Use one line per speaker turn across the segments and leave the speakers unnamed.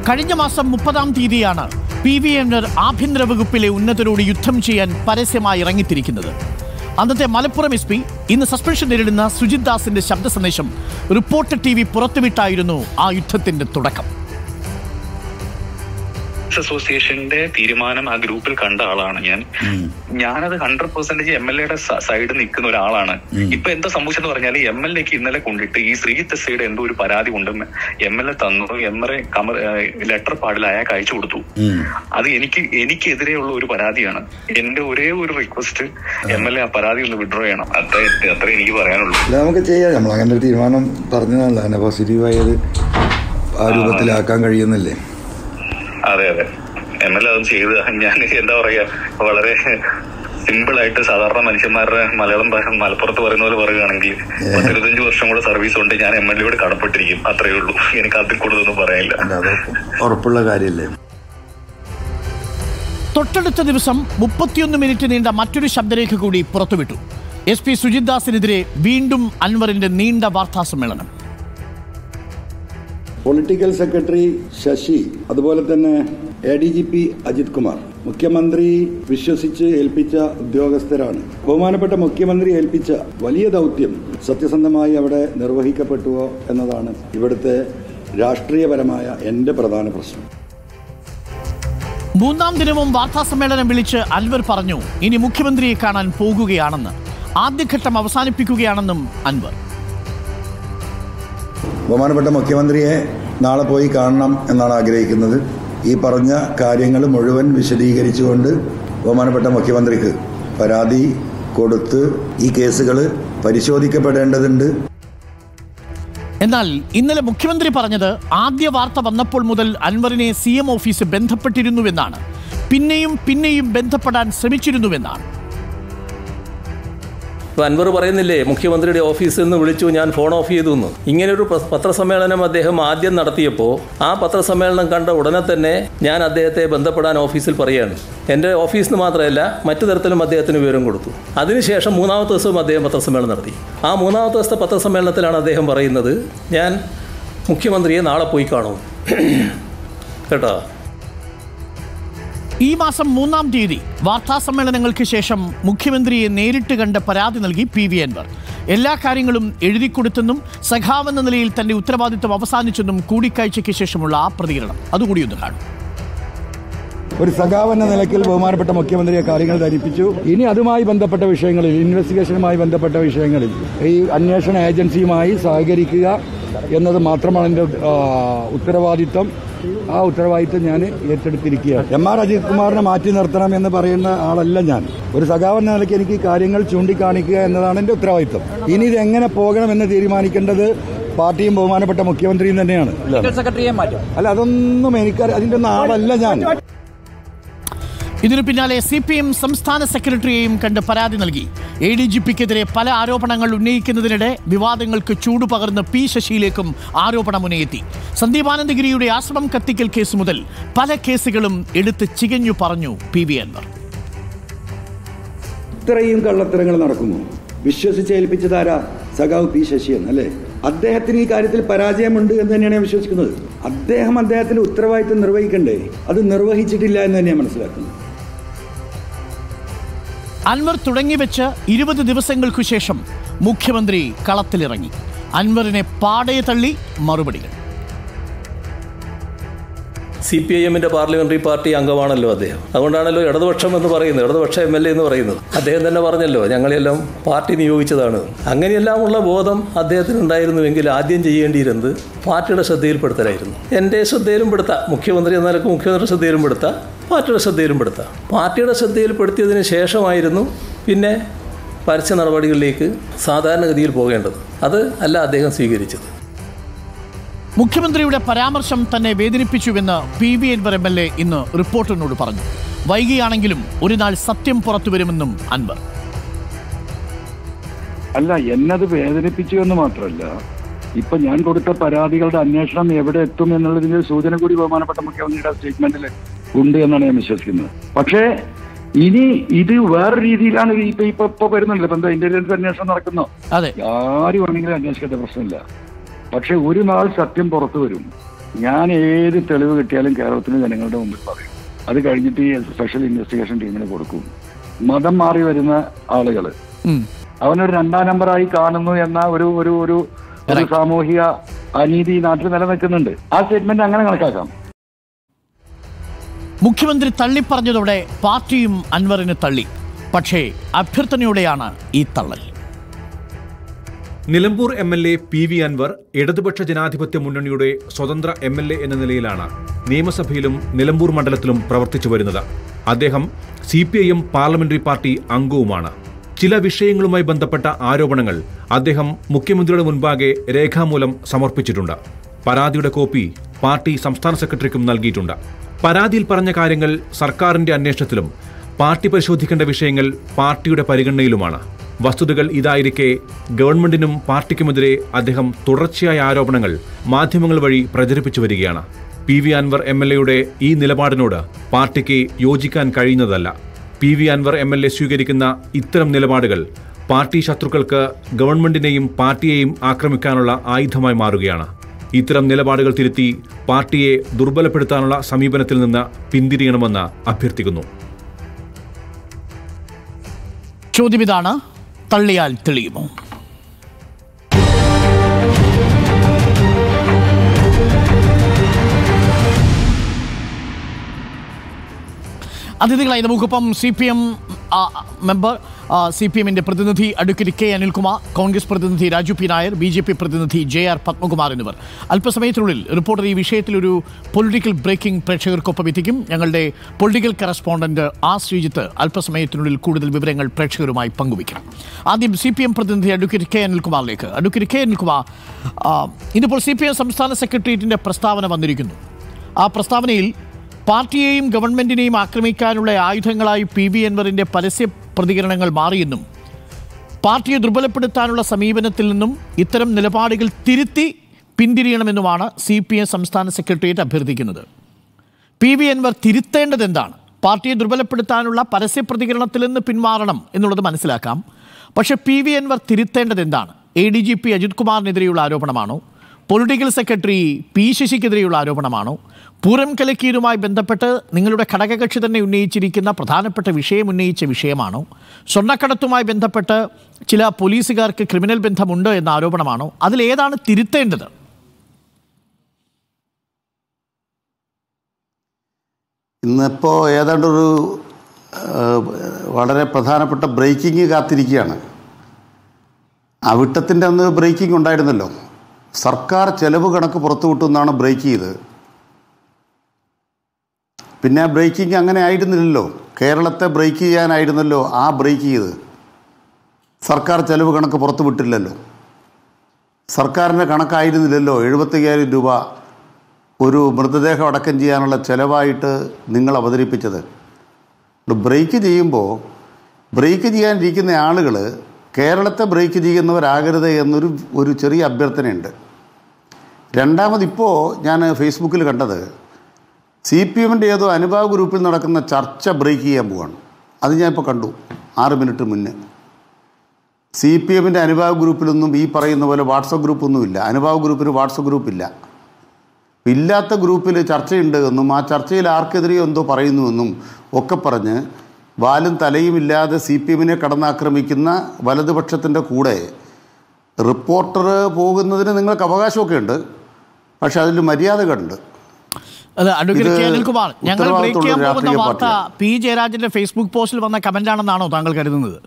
കഴിഞ്ഞ മാസം മുപ്പതാം തീയതിയാണ് പി വി എൻവർ ആഭ്യന്തര വകുപ്പിലെ ഉന്നതരോട് യുദ്ധം ചെയ്യാൻ പരസ്യമായി ഇറങ്ങിത്തിരിക്കുന്നത് അന്നത്തെ മലപ്പുറം എസ് പി ഇന്ന് സസ്പെൻഷൻ നേരിടുന്ന സുജിത് ദാസിന്റെ ശബ്ദ സന്ദേശം റിപ്പോർട്ടർ ടി വി പുറത്തുവിട്ടായിരുന്നു ആ യുദ്ധത്തിന്റെ തുടക്കം
അസോസിയേഷന്റെ തീരുമാനം ആ ഗ്രൂപ്പിൽ കണ്ട ആളാണ് ഞാൻ ഞാനത് ഹൺഡ്രഡ് പെർസെന്റേജ് എം എൽ എയുടെ സൈഡ് നിൽക്കുന്ന ഒരാളാണ് ഇപ്പൊ എന്താ സംഭവിച്ചെന്ന് പറഞ്ഞാൽ എം എൽ എക്ക് ഇന്നലെ കൊണ്ടിട്ട് ഈ ശ്രീജിത്ത് എസ്ഐയുടെ എന്തോ ഒരു പരാതി കൊണ്ട് എം എൽ എ തന്നു എം എൽ എ കമർ ലെറ്റർ പാടിൽ അയാൾക്ക് അയച്ചു കൊടുത്തു അത് എനിക്ക് എനിക്കെതിരെയുള്ള ഒരു പരാതിയാണ് എന്റെ ഒരേ ഒരു റിക്വസ്റ്റ് എം എൽ എ ആ പരാതി ഒന്ന് വിഡ്രോ ചെയ്യണം അത്ര അത്രേ എനിക്ക് പറയാനുള്ളൂ
അല്ല നമുക്ക് ചെയ്യാം നമ്മൾ അങ്ങനെ ഒരു തീരുമാനം പറഞ്ഞതല്ല അങ്ങനെ പോസിറ്റീവായത് ആ രൂപത്തിലാക്കാൻ കഴിയുന്നില്ലേ
അതെ അതെ എം എൽ എ അതും ചെയ്ത് ഞാൻ എന്താ പറയാ വളരെ സിമ്പിൾ ആയിട്ട് സാധാരണ മനുഷ്യന്മാരുടെ മലയാളം ഭാഷ മലപ്പുറത്ത് പറയുന്ന പോലെ പറയുകയാണെങ്കിൽ പത്തിരുപത്തഞ്ച് വർഷം കൂടെ സർവീസ് ഉണ്ട് ഞാൻ എം എൽ എയോട് കടപ്പെട്ടിരിക്കും അത്രയേ ഉള്ളൂ എനിക്ക് അതിൽ കൂടുതലൊന്നും പറയാനില്ല
അല്ല അത് ഉറപ്പുള്ള കാര്യമല്ലേ
തൊട്ടടുത്ത ദിവസം മുപ്പത്തിയൊന്ന് മിനിറ്റ് നീണ്ട മറ്റൊരു ശബ്ദരേഖ കൂടി പുറത്തുവിട്ടു എസ് പി സുജിത് ദാസിനെതിരെ വീണ്ടും അൻവറിന്റെ നീണ്ട വാർത്താ സമ്മേളനം
പൊളിറ്റിക്കൽ സെക്രട്ടറി ശശി അതുപോലെ തന്നെ A D G P Ajith Kumar മുഖ്യമന്ത്രി വിശ്വസിച്ച് ഏൽപ്പിച്ച ഉദ്യോഗസ്ഥരാണ് ബഹുമാനപ്പെട്ട മുഖ്യമന്ത്രി ഏൽപ്പിച്ച വലിയ ദൗത്യം സത്യസന്ധമായി അവിടെ നിർവഹിക്കപ്പെട്ടുവോ എന്നതാണ് ഇവിടുത്തെ രാഷ്ട്രീയപരമായ എൻ്റെ പ്രധാന പ്രശ്നം
മൂന്നാം ദിനവും വാർത്താ സമ്മേളനം വിളിച്ച് അൻവർ പറഞ്ഞു ഇനി മുഖ്യമന്ത്രിയെ കാണാൻ പോകുകയാണെന്ന് ആദ്യഘട്ടം അവസാനിപ്പിക്കുകയാണെന്നും അൻവർ
ബഹുമാനപ്പെട്ട മുഖ്യമന്ത്രിയെ നാളെ പോയി കാണണം എന്നാണ് ആഗ്രഹിക്കുന്നത് ഈ പറഞ്ഞ കാര്യങ്ങൾ മുഴുവൻ വിശദീകരിച്ചുകൊണ്ട് ബഹുമാനപ്പെട്ട മുഖ്യമന്ത്രിക്ക് പരാതി കൊടുത്ത് ഈ കേസുകൾ പരിശോധിക്കപ്പെടേണ്ടതുണ്ട്
എന്നാൽ ഇന്നലെ മുഖ്യമന്ത്രി പറഞ്ഞത് ആദ്യ വാർത്ത വന്നപ്പോൾ മുതൽ അൻവറിനെ സി എം ഓഫീസ് ബന്ധപ്പെട്ടിരുന്നുവെന്നാണ് പിന്നെയും പിന്നെയും ബന്ധപ്പെടാൻ ശ്രമിച്ചിരുന്നുവെന്നാണ്
ഇപ്പൊ അൻവർ പറയുന്നില്ലേ മുഖ്യമന്ത്രിയുടെ ഓഫീസിൽ നിന്ന് വിളിച്ചു ഞാൻ ഫോൺ ഓഫ് ചെയ്തു എന്ന് ഇങ്ങനൊരു പ്ര- പത്രസമ്മേളനം അദ്ദേഹം ആദ്യം നടത്തിയപ്പോൾ ആ പത്രസമ്മേളനം കണ്ട ഉടനെ തന്നെ ഞാൻ അദ്ദേഹത്തെ ബന്ധപ്പെടാൻ ഓഫീസിൽ പറയുകയാണ് എൻ്റെ ഓഫീസിൽ നിന്ന് മാത്രമല്ല മറ്റു തരത്തിലും അദ്ദേഹത്തിന് വിവരം കൊടുത്തു അതിനുശേഷം മൂന്നാമത്തെ ദിവസവും അദ്ദേഹം പത്രസമ്മേളനം നടത്തി ആ മൂന്നാമത്തെ ദിവസത്തെ പത്രസമ്മേളനത്തിലാണ് അദ്ദേഹം പറയുന്നത് ഞാൻ മുഖ്യമന്ത്രിയെ നാളെ പോയി കാണും കേട്ടോ
ഈ മാസം മൂന്നാം തീയതി വാർത്താ സമ്മേളനങ്ങൾക്ക് ശേഷം മുഖ്യമന്ത്രിയെ നേരിട്ട് കണ്ട് പരാതി നൽകി പി വി അൻവർ എല്ലാ കാര്യങ്ങളും എഴുതിക്കൊടുത്തെന്നും സഖാവെന്ന നിലയിൽ തന്റെ ഉത്തരവാദിത്വം അവസാനിച്ചെന്നും കൂടിക്കാഴ്ചയ്ക്ക് ശേഷമുള്ള ആ പ്രതികരണം അതുകൂടി ഒന്ന് കാണും
ഒരു സഖാവ് എന്ന നിലയ്ക്ക് ബഹുമാനപ്പെട്ട മുഖ്യമന്ത്രിയെ കാര്യങ്ങൾ ധരിപ്പിച്ചു ഇനി അതുമായി ബന്ധപ്പെട്ട വിഷയങ്ങളിൽ ഇൻവെസ്റ്റിഗേഷനുമായി ബന്ധപ്പെട്ട വിഷയങ്ങളിൽ ഈ അന്വേഷണ ഏജൻസിയുമായി സഹകരിക്കുക എന്നത് മാത്രമാണ് എൻ്റെ ആ, ഉത്തരവാദിത്വം ആ ഉത്തരവാദിത്വം ഞാൻ ഏറ്റെടുത്തിരിക്കുകയാണ് എം ആർ അജിത് കുമാറിനെ മാറ്റി നിർത്തണം എന്ന് പറയുന്ന ആളല്ല ഞാൻ ഒരു സഖാവ് എന്ന നിലയ്ക്ക് എനിക്ക് കാര്യങ്ങൾ ചൂണ്ടിക്കാണിക്കുക എന്നതാണ് എൻ്റെ ഉത്തരവാദിത്വം ഇനി ഇത് എങ്ങനെ പോകണമെന്ന് തീരുമാനിക്കേണ്ടത് പാർട്ടിയും ബഹുമാനപ്പെട്ട മുഖ്യമന്ത്രിയും തന്നെയാണ് അല്ല അതൊന്നും എനിക്ക് അതിൻ്റെ ഒന്നും ആളല്ല ഞാൻ
ഇതിനു പിന്നാലെ സി പി എം സംസ്ഥാന സെക്രട്ടറിയെയും കണ്ട് പരാതി നൽകി എ ഡി ജി പിക്കെതിരെ പല ആരോപണങ്ങൾ ഉന്നയിക്കുന്നതിനിടെ വിവാദങ്ങൾക്ക് ചൂടുപകർന്ന് പി ശശിയിലേക്കും ആരോപണമുന്നയെത്തി സന്ദീപ് ആനന്ദഗിരിയുടെ ആശ്രമം കത്തിക്കൽ കേസ് മുതൽ പല കേസുകളും എടുത്ത് ചികഞ്ഞു പറഞ്ഞു പി വി അൻവർ
ഇത്രയും കള്ളത്തരങ്ങൾ നടക്കുന്നു വിശ്വസിച്ചേൽപ്പിച്ചതാരാ സഖാവ് പി ശശിയൻ അല്ലേ അദ്ദേഹത്തിന് ഈ കാര്യത്തിൽ പരാജയമുണ്ട് എന്ന് തന്നെയാണ് ഞാൻ വിശ്വസിക്കുന്നത് അദ്ദേഹം അദ്ദേഹത്തിന്റെ ഉത്തരവാദിത്വം നിർവഹിക്കണ്ടേ അത് നിർവഹിച്ചിട്ടില്ല എന്ന് തന്നെയാണ് മനസ്സിലാക്കുന്നത്
അൻവർ തുടങ്ങിവെച്ച് ഇരുപത് ദിവസങ്ങൾക്കു ശേഷം മുഖ്യമന്ത്രി കളത്തിലിറങ്ങി അൻവറിനെ പാടെ തള്ളി മറുപടികൾ
സി പി ഐ എമ്മിന്റെ പാർലമെന്ററി പാർട്ടി അംഗമാണല്ലോ അദ്ദേഹം അതുകൊണ്ടാണല്ലോ ഇടതുപക്ഷം എന്ന് പറയുന്നത് ഇടതുപക്ഷ എം എൽ എ എന്ന് പറയുന്നത് അദ്ദേഹം തന്നെ പറഞ്ഞല്ലോ ഞങ്ങളെല്ലാം പാർട്ടി നിയോഗിച്ചതാണ് അങ്ങനെയെല്ലാമുള്ള ബോധം അദ്ദേഹത്തിന് ഉണ്ടായിരുന്നുവെങ്കിൽ ആദ്യം ചെയ്യേണ്ടിയിരുന്നത് പാർട്ടിയുടെ ശ്രദ്ധയിൽപ്പെടുത്തലായിരുന്നു എൻ്റെ ശ്രദ്ധയിലും പെടുത്താം മുഖ്യമന്ത്രി എന്ന നിലക്ക് മുഖ്യമന്ത്രിയുടെ ശ്രദ്ധയിലും പെടുത്താം പാർട്ടിയുടെ ശ്രദ്ധയിലും പെടുത്താം പാർട്ടിയുടെ ശ്രദ്ധയിൽപ്പെടുത്തിയതിന് ശേഷമായിരുന്നു പിന്നെ പരസ്യ നടപടികളിലേക്ക് സാധാരണഗതിയിൽ പോകേണ്ടത് അത് അല്ല അദ്ദേഹം സ്വീകരിച്ചത്
മുഖ്യമന്ത്രിയുടെ പരാമർശം തന്നെ വേദനിപ്പിച്ചുവെന്ന് P V Anvar M L A ഇന്ന് റിപ്പോർട്ടറിനോട് പറഞ്ഞു വൈകിയാണെങ്കിലും ഒരു നാൾ സത്യം പുറത്തുവരുമെന്നും അൻവർ
അല്ല എന്നത് വേദനിപ്പിച്ചു എന്ന് മാത്രമല്ല ഇപ്പൊ ഞാൻ കൊടുത്ത പരാതികളുടെ അന്വേഷണം എവിടെ എത്തും എന്നുള്ളതിന്റെ ഒരു സൂചന കൂടി ബഹുമാനപ്പെട്ട മുഖ്യമന്ത്രിയുടെ സ്റ്റേറ്റ്മെന്റിൽ ഉണ്ട് എന്നാണ് ഞാൻ വിശ്വസിക്കുന്നത് പക്ഷേ ഇനി ഇത് വേറെ രീതിയിലാണ് ഇപ്പൊ ഇപ്പൊ ഇപ്പൊ വരുന്നുണ്ടല്ലോ ഇപ്പൊ എന്താ ഇന്റലിജൻസ് അന്വേഷണം നടക്കുന്നോ
അതെ
ആര് വേണമെങ്കിലും അന്വേഷിക്കേണ്ട പ്രശ്നമില്ല പക്ഷെ ഒരു നാൾ സത്യം പുറത്തു വരും ഞാൻ ഏത് തെളിവ് കിട്ടിയാലും കേരളത്തിന് ജനങ്ങളുടെ മുമ്പിൽ പറയും അത് കഴിഞ്ഞിട്ട് ഈ സ്പെഷ്യൽ ഇൻവെസ്റ്റിഗേഷൻ ടീമിന് കൊടുക്കും മതം മാറി വരുന്ന ആളുകൾ
ഉം.
അവനൊരു രണ്ടാം നമ്പറായി കാണുന്നു എന്ന ഒരു ഒരു ഒരു ഒരു സാമൂഹിക അനീതി ഈ നാട്ടിൽ നിലനിൽക്കുന്നുണ്ട് ആ സ്റ്റേറ്റ്മെന്റ് അങ്ങനെ കണക്കാക്കാം
മുഖ്യമന്ത്രി തള്ളിപ്പറഞ്ഞതോടെ പാർട്ടിയും അൻവറിന് തള്ളി പക്ഷേ അഭ്യർത്ഥനയോടെയാണ് ഈ തള്ളൽ
Nilambur M L A P V Anvar ഇടതുപക്ഷ ജനാധിപത്യ മുന്നണിയുടെ സ്വതന്ത്ര എം എൽ എ എന്ന നിലയിലാണ് നിയമസഭയിലും നിലമ്പൂർ മണ്ഡലത്തിലും പ്രവർത്തിച്ചു വരുന്നത് അദ്ദേഹം C P I M parliamentary party അംഗവുമാണ് ചില വിഷയങ്ങളുമായി ബന്ധപ്പെട്ട ആരോപണങ്ങൾ അദ്ദേഹം മുഖ്യമന്ത്രിയുടെ മുൻപാകെ രേഖാമൂലം സമർപ്പിച്ചിട്ടുണ്ട് പരാതിയുടെ കോപ്പി പാർട്ടി സംസ്ഥാന സെക്രട്ടറിക്കും നൽകിയിട്ടുണ്ട് പരാതിയിൽ പറഞ്ഞ കാര്യങ്ങൾ സർക്കാരിന്റെ അന്വേഷണത്തിലും പാർട്ടി പരിശോധിക്കേണ്ട വിഷയങ്ങൾ പാർട്ടിയുടെ പരിഗണനയിലുമാണ് വസ്തുതകൾ ഇതായിരിക്കെ ഗവൺമെന്റിനും പാർട്ടിക്കുമെതിരെ അദ്ദേഹം തുടർച്ചയായ ആരോപണങ്ങൾ മാധ്യമങ്ങൾ വഴി പ്രചരിപ്പിച്ചു വരികയാണ് P V Anvar M L എയുടെ ഈ നിലപാടിനോട് പാർട്ടിക്ക് യോജിക്കാൻ കഴിയുന്നതല്ല P V Anvar M L A സ്വീകരിക്കുന്ന ഇത്തരം നിലപാടുകൾ പാർട്ടി ശത്രുക്കൾക്ക് ഗവൺമെന്റിനെയും പാർട്ടിയെയും ആക്രമിക്കാനുള്ള ആയുധമായി മാറുകയാണ് ഇത്തരം നിലപാടുകൾ തിരുത്തി പാർട്ടിയെ ദുർബലപ്പെടുത്താനുള്ള സമീപനത്തിൽ നിന്ന് പിന്തിരിയണമെന്ന് അഭ്യർത്ഥിക്കുന്നു
ചോദ്യം ഇതാണ് തള്ളിയാൽ തെളിയുമോ അതിഥികളായി നമുക്കിപ്പം C P M member C P എമ്മിൻ്റെ പ്രതിനിധി അഡ്വക്കേറ്റ് കെ അനിൽകുമാർ കോൺഗ്രസ് പ്രതിനിധി Raju P Nair B J P പ്രതിനിധി ജെ ആർ പത്മകുമാർ എന്നിവർ അല്പസമയത്തിനുള്ളിൽ റിപ്പോർട്ടർ ഈ വിഷയത്തിലൊരു പൊളിറ്റിക്കൽ ബ്രേക്കിംഗ് പ്രേക്ഷകർക്കൊപ്പം എത്തിക്കും ഞങ്ങളുടെ പൊളിറ്റിക്കൽ കറസ്പോണ്ടന്റ് ആർ ശ്രീജിത്ത് അല്പസമയത്തിനുള്ളിൽ കൂടുതൽ വിവരങ്ങൾ പ്രേക്ഷകരുമായി പങ്കുവയ്ക്കും ആദ്യം സി പി എം പ്രതിനിധി അഡ്വക്കേറ്റ് കെ അനിൽകുമാറിലേക്ക് അഡ്വക്കേറ്റ് കെ അനിൽകുമാർ ആ, ഇന്നിപ്പോൾ സി പി എം സംസ്ഥാന സെക്രട്ടേറിയറ്റിൻ്റെ പ്രസ്താവന വന്നിരിക്കുന്നു ആ പ്രസ്താവനയിൽ പാർട്ടിയെയും ഗവൺമെന്റിനെയും ആക്രമിക്കാനുള്ള ആയുധങ്ങളായി പി വി അൻവറിന്റെ പരസ്യ പ്രതികരണങ്ങൾ മാറിയെന്നും പാർട്ടിയെ ദുർബലപ്പെടുത്താനുള്ള സമീപനത്തിൽ നിന്നും ഇത്തരം നിലപാടുകൾ തിരുത്തി പിന്തിരിയണമെന്നുമാണ് സി പി എം സംസ്ഥാന സെക്രട്ടേറിയറ്റ് അഭ്യർത്ഥിക്കുന്നത് പി വി അൻവർ തിരുത്തേണ്ടത് എന്താണ് പാർട്ടിയെ ദുർബലപ്പെടുത്താനുള്ള പരസ്യ പ്രതികരണത്തിൽ നിന്ന് പിന്മാറണം എന്നുള്ളത് മനസ്സിലാക്കാം പക്ഷെ പി വി അൻവർ തിരുത്തേണ്ടത് എന്താണ് A D G P Ajith കുമാറിനെതിരെയുള്ള ആരോപണമാണോ പൊളിറ്റിക്കൽ സെക്രട്ടറി പി ശശിക്കെതിരെയുള്ള ആരോപണമാണോ പൂരം കലക്കീരുമായി ബന്ധപ്പെട്ട് നിങ്ങളുടെ ഘടകകക്ഷി തന്നെ ഉന്നയിച്ചിരിക്കുന്ന പ്രധാനപ്പെട്ട വിഷയം ഉന്നയിച്ച വിഷയമാണോ സ്വർണ്ണക്കടത്തുമായി ബന്ധപ്പെട്ട് ചില പോലീസുകാർക്ക് ക്രിമിനൽ ബന്ധമുണ്ട് എന്ന ആരോപണമാണോ അതിലേതാണ് തിരുത്തേണ്ടത്
ഇന്നിപ്പോൾ ഏതാണ്ടൊരു ആ, വളരെ പ്രധാനപ്പെട്ട ബ്രേക്കിംഗ് കാത്തിരിക്കുകയാണ് അവിട്ടത്തിൻ്റെ അന്ന് ബ്രേക്കിംഗ് ഉണ്ടായിരുന്നല്ലോ സർക്കാർ ചെലവ് കണക്ക് പുറത്തുവിട്ടു എന്നാണ് ബ്രേക്ക് ചെയ്ത് പിന്നെ ആ ബ്രേക്കിംഗ് അങ്ങനെ ആയിരുന്നില്ലല്ലോ കേരളത്തെ ബ്രേക്ക് ചെയ്യാനായിരുന്നല്ലോ ആ ബ്രേക്ക് ചെയ്ത് സർക്കാർ ചെലവ് കണക്ക് പുറത്തു വിട്ടില്ലല്ലോ സർക്കാരിൻ്റെ കണക്കായിരുന്നില്ലല്ലോ എഴുപത്തയ്യായിരം രൂപ ഒരു മൃതദേഹം അടക്കം ചെയ്യാനുള്ള ചെലവായിട്ട് നിങ്ങൾ അവതരിപ്പിച്ചത് ബ്രേക്ക് ചെയ്യുമ്പോൾ ബ്രേക്ക് ചെയ്യാനിരിക്കുന്ന ആളുകൾ കേരളത്തെ ബ്രേക്ക് ചെയ്യുന്നവരാകരുത് എന്നൊരു ഒരു ചെറിയ അഭ്യർത്ഥനയുണ്ട് രണ്ടാമതിപ്പോൾ ഞാൻ ഫേസ്ബുക്കിൽ കണ്ടത് സി പി എമ്മിൻ്റെ ഏതോ അനുഭാവ് ഗ്രൂപ്പിൽ നടക്കുന്ന ചർച്ച ബ്രേക്ക് ചെയ്യാൻ പോവാണ് അത് ഞാൻ ഇപ്പോൾ കണ്ടു ആറ് മിനിറ്റ് മുന്നേ സി പി എമ്മിൻ്റെ അനുഭാവ് ഗ്രൂപ്പിലൊന്നും ഈ പറയുന്ന പോലെ വാട്സപ്പ് ഗ്രൂപ്പൊന്നുമില്ല അനുഭാവ് ഗ്രൂപ്പിന് വാട്സപ്പ് ഗ്രൂപ്പില്ല ഇല്ലാത്ത ഗ്രൂപ്പിൽ ചർച്ചയുണ്ട് എന്നും ആ ചർച്ചയിൽ ആർക്കെതിരെയോ എന്തോ പറയുന്നുവെന്നും ഒക്കെ പറഞ്ഞ് വാലും തലയും ഇല്ലാതെ സി പി എമ്മിനെ കടന്നാക്രമിക്കുന്ന വലതുപക്ഷത്തിൻ്റെ കൂടെ റിപ്പോർട്ടർ പോകുന്നതിന് നിങ്ങൾക്ക് അവകാശമൊക്കെ ഉണ്ട് പക്ഷെ അതിൽ മര്യാദകളുണ്ട്
അല്ല അഡ്വക്കേറ്റ്
ഇത്
കെ അനിൽകുമാർ ഞങ്ങൾ ബ്രേക്ക് ചെയ്യാൻ
ഉത്തരവാദിത്തമുള്ള
പോകുന്ന
രാഷ്ട്രീയ
വാർത്ത
പാർട്ടിയാണ്.
പി ജയരാജന്റെ ഫേസ്ബുക്ക് പോസ്റ്റിൽ വന്ന കമന്റ് ആണെന്നാണോ താങ്കൾ കരുതുന്നത്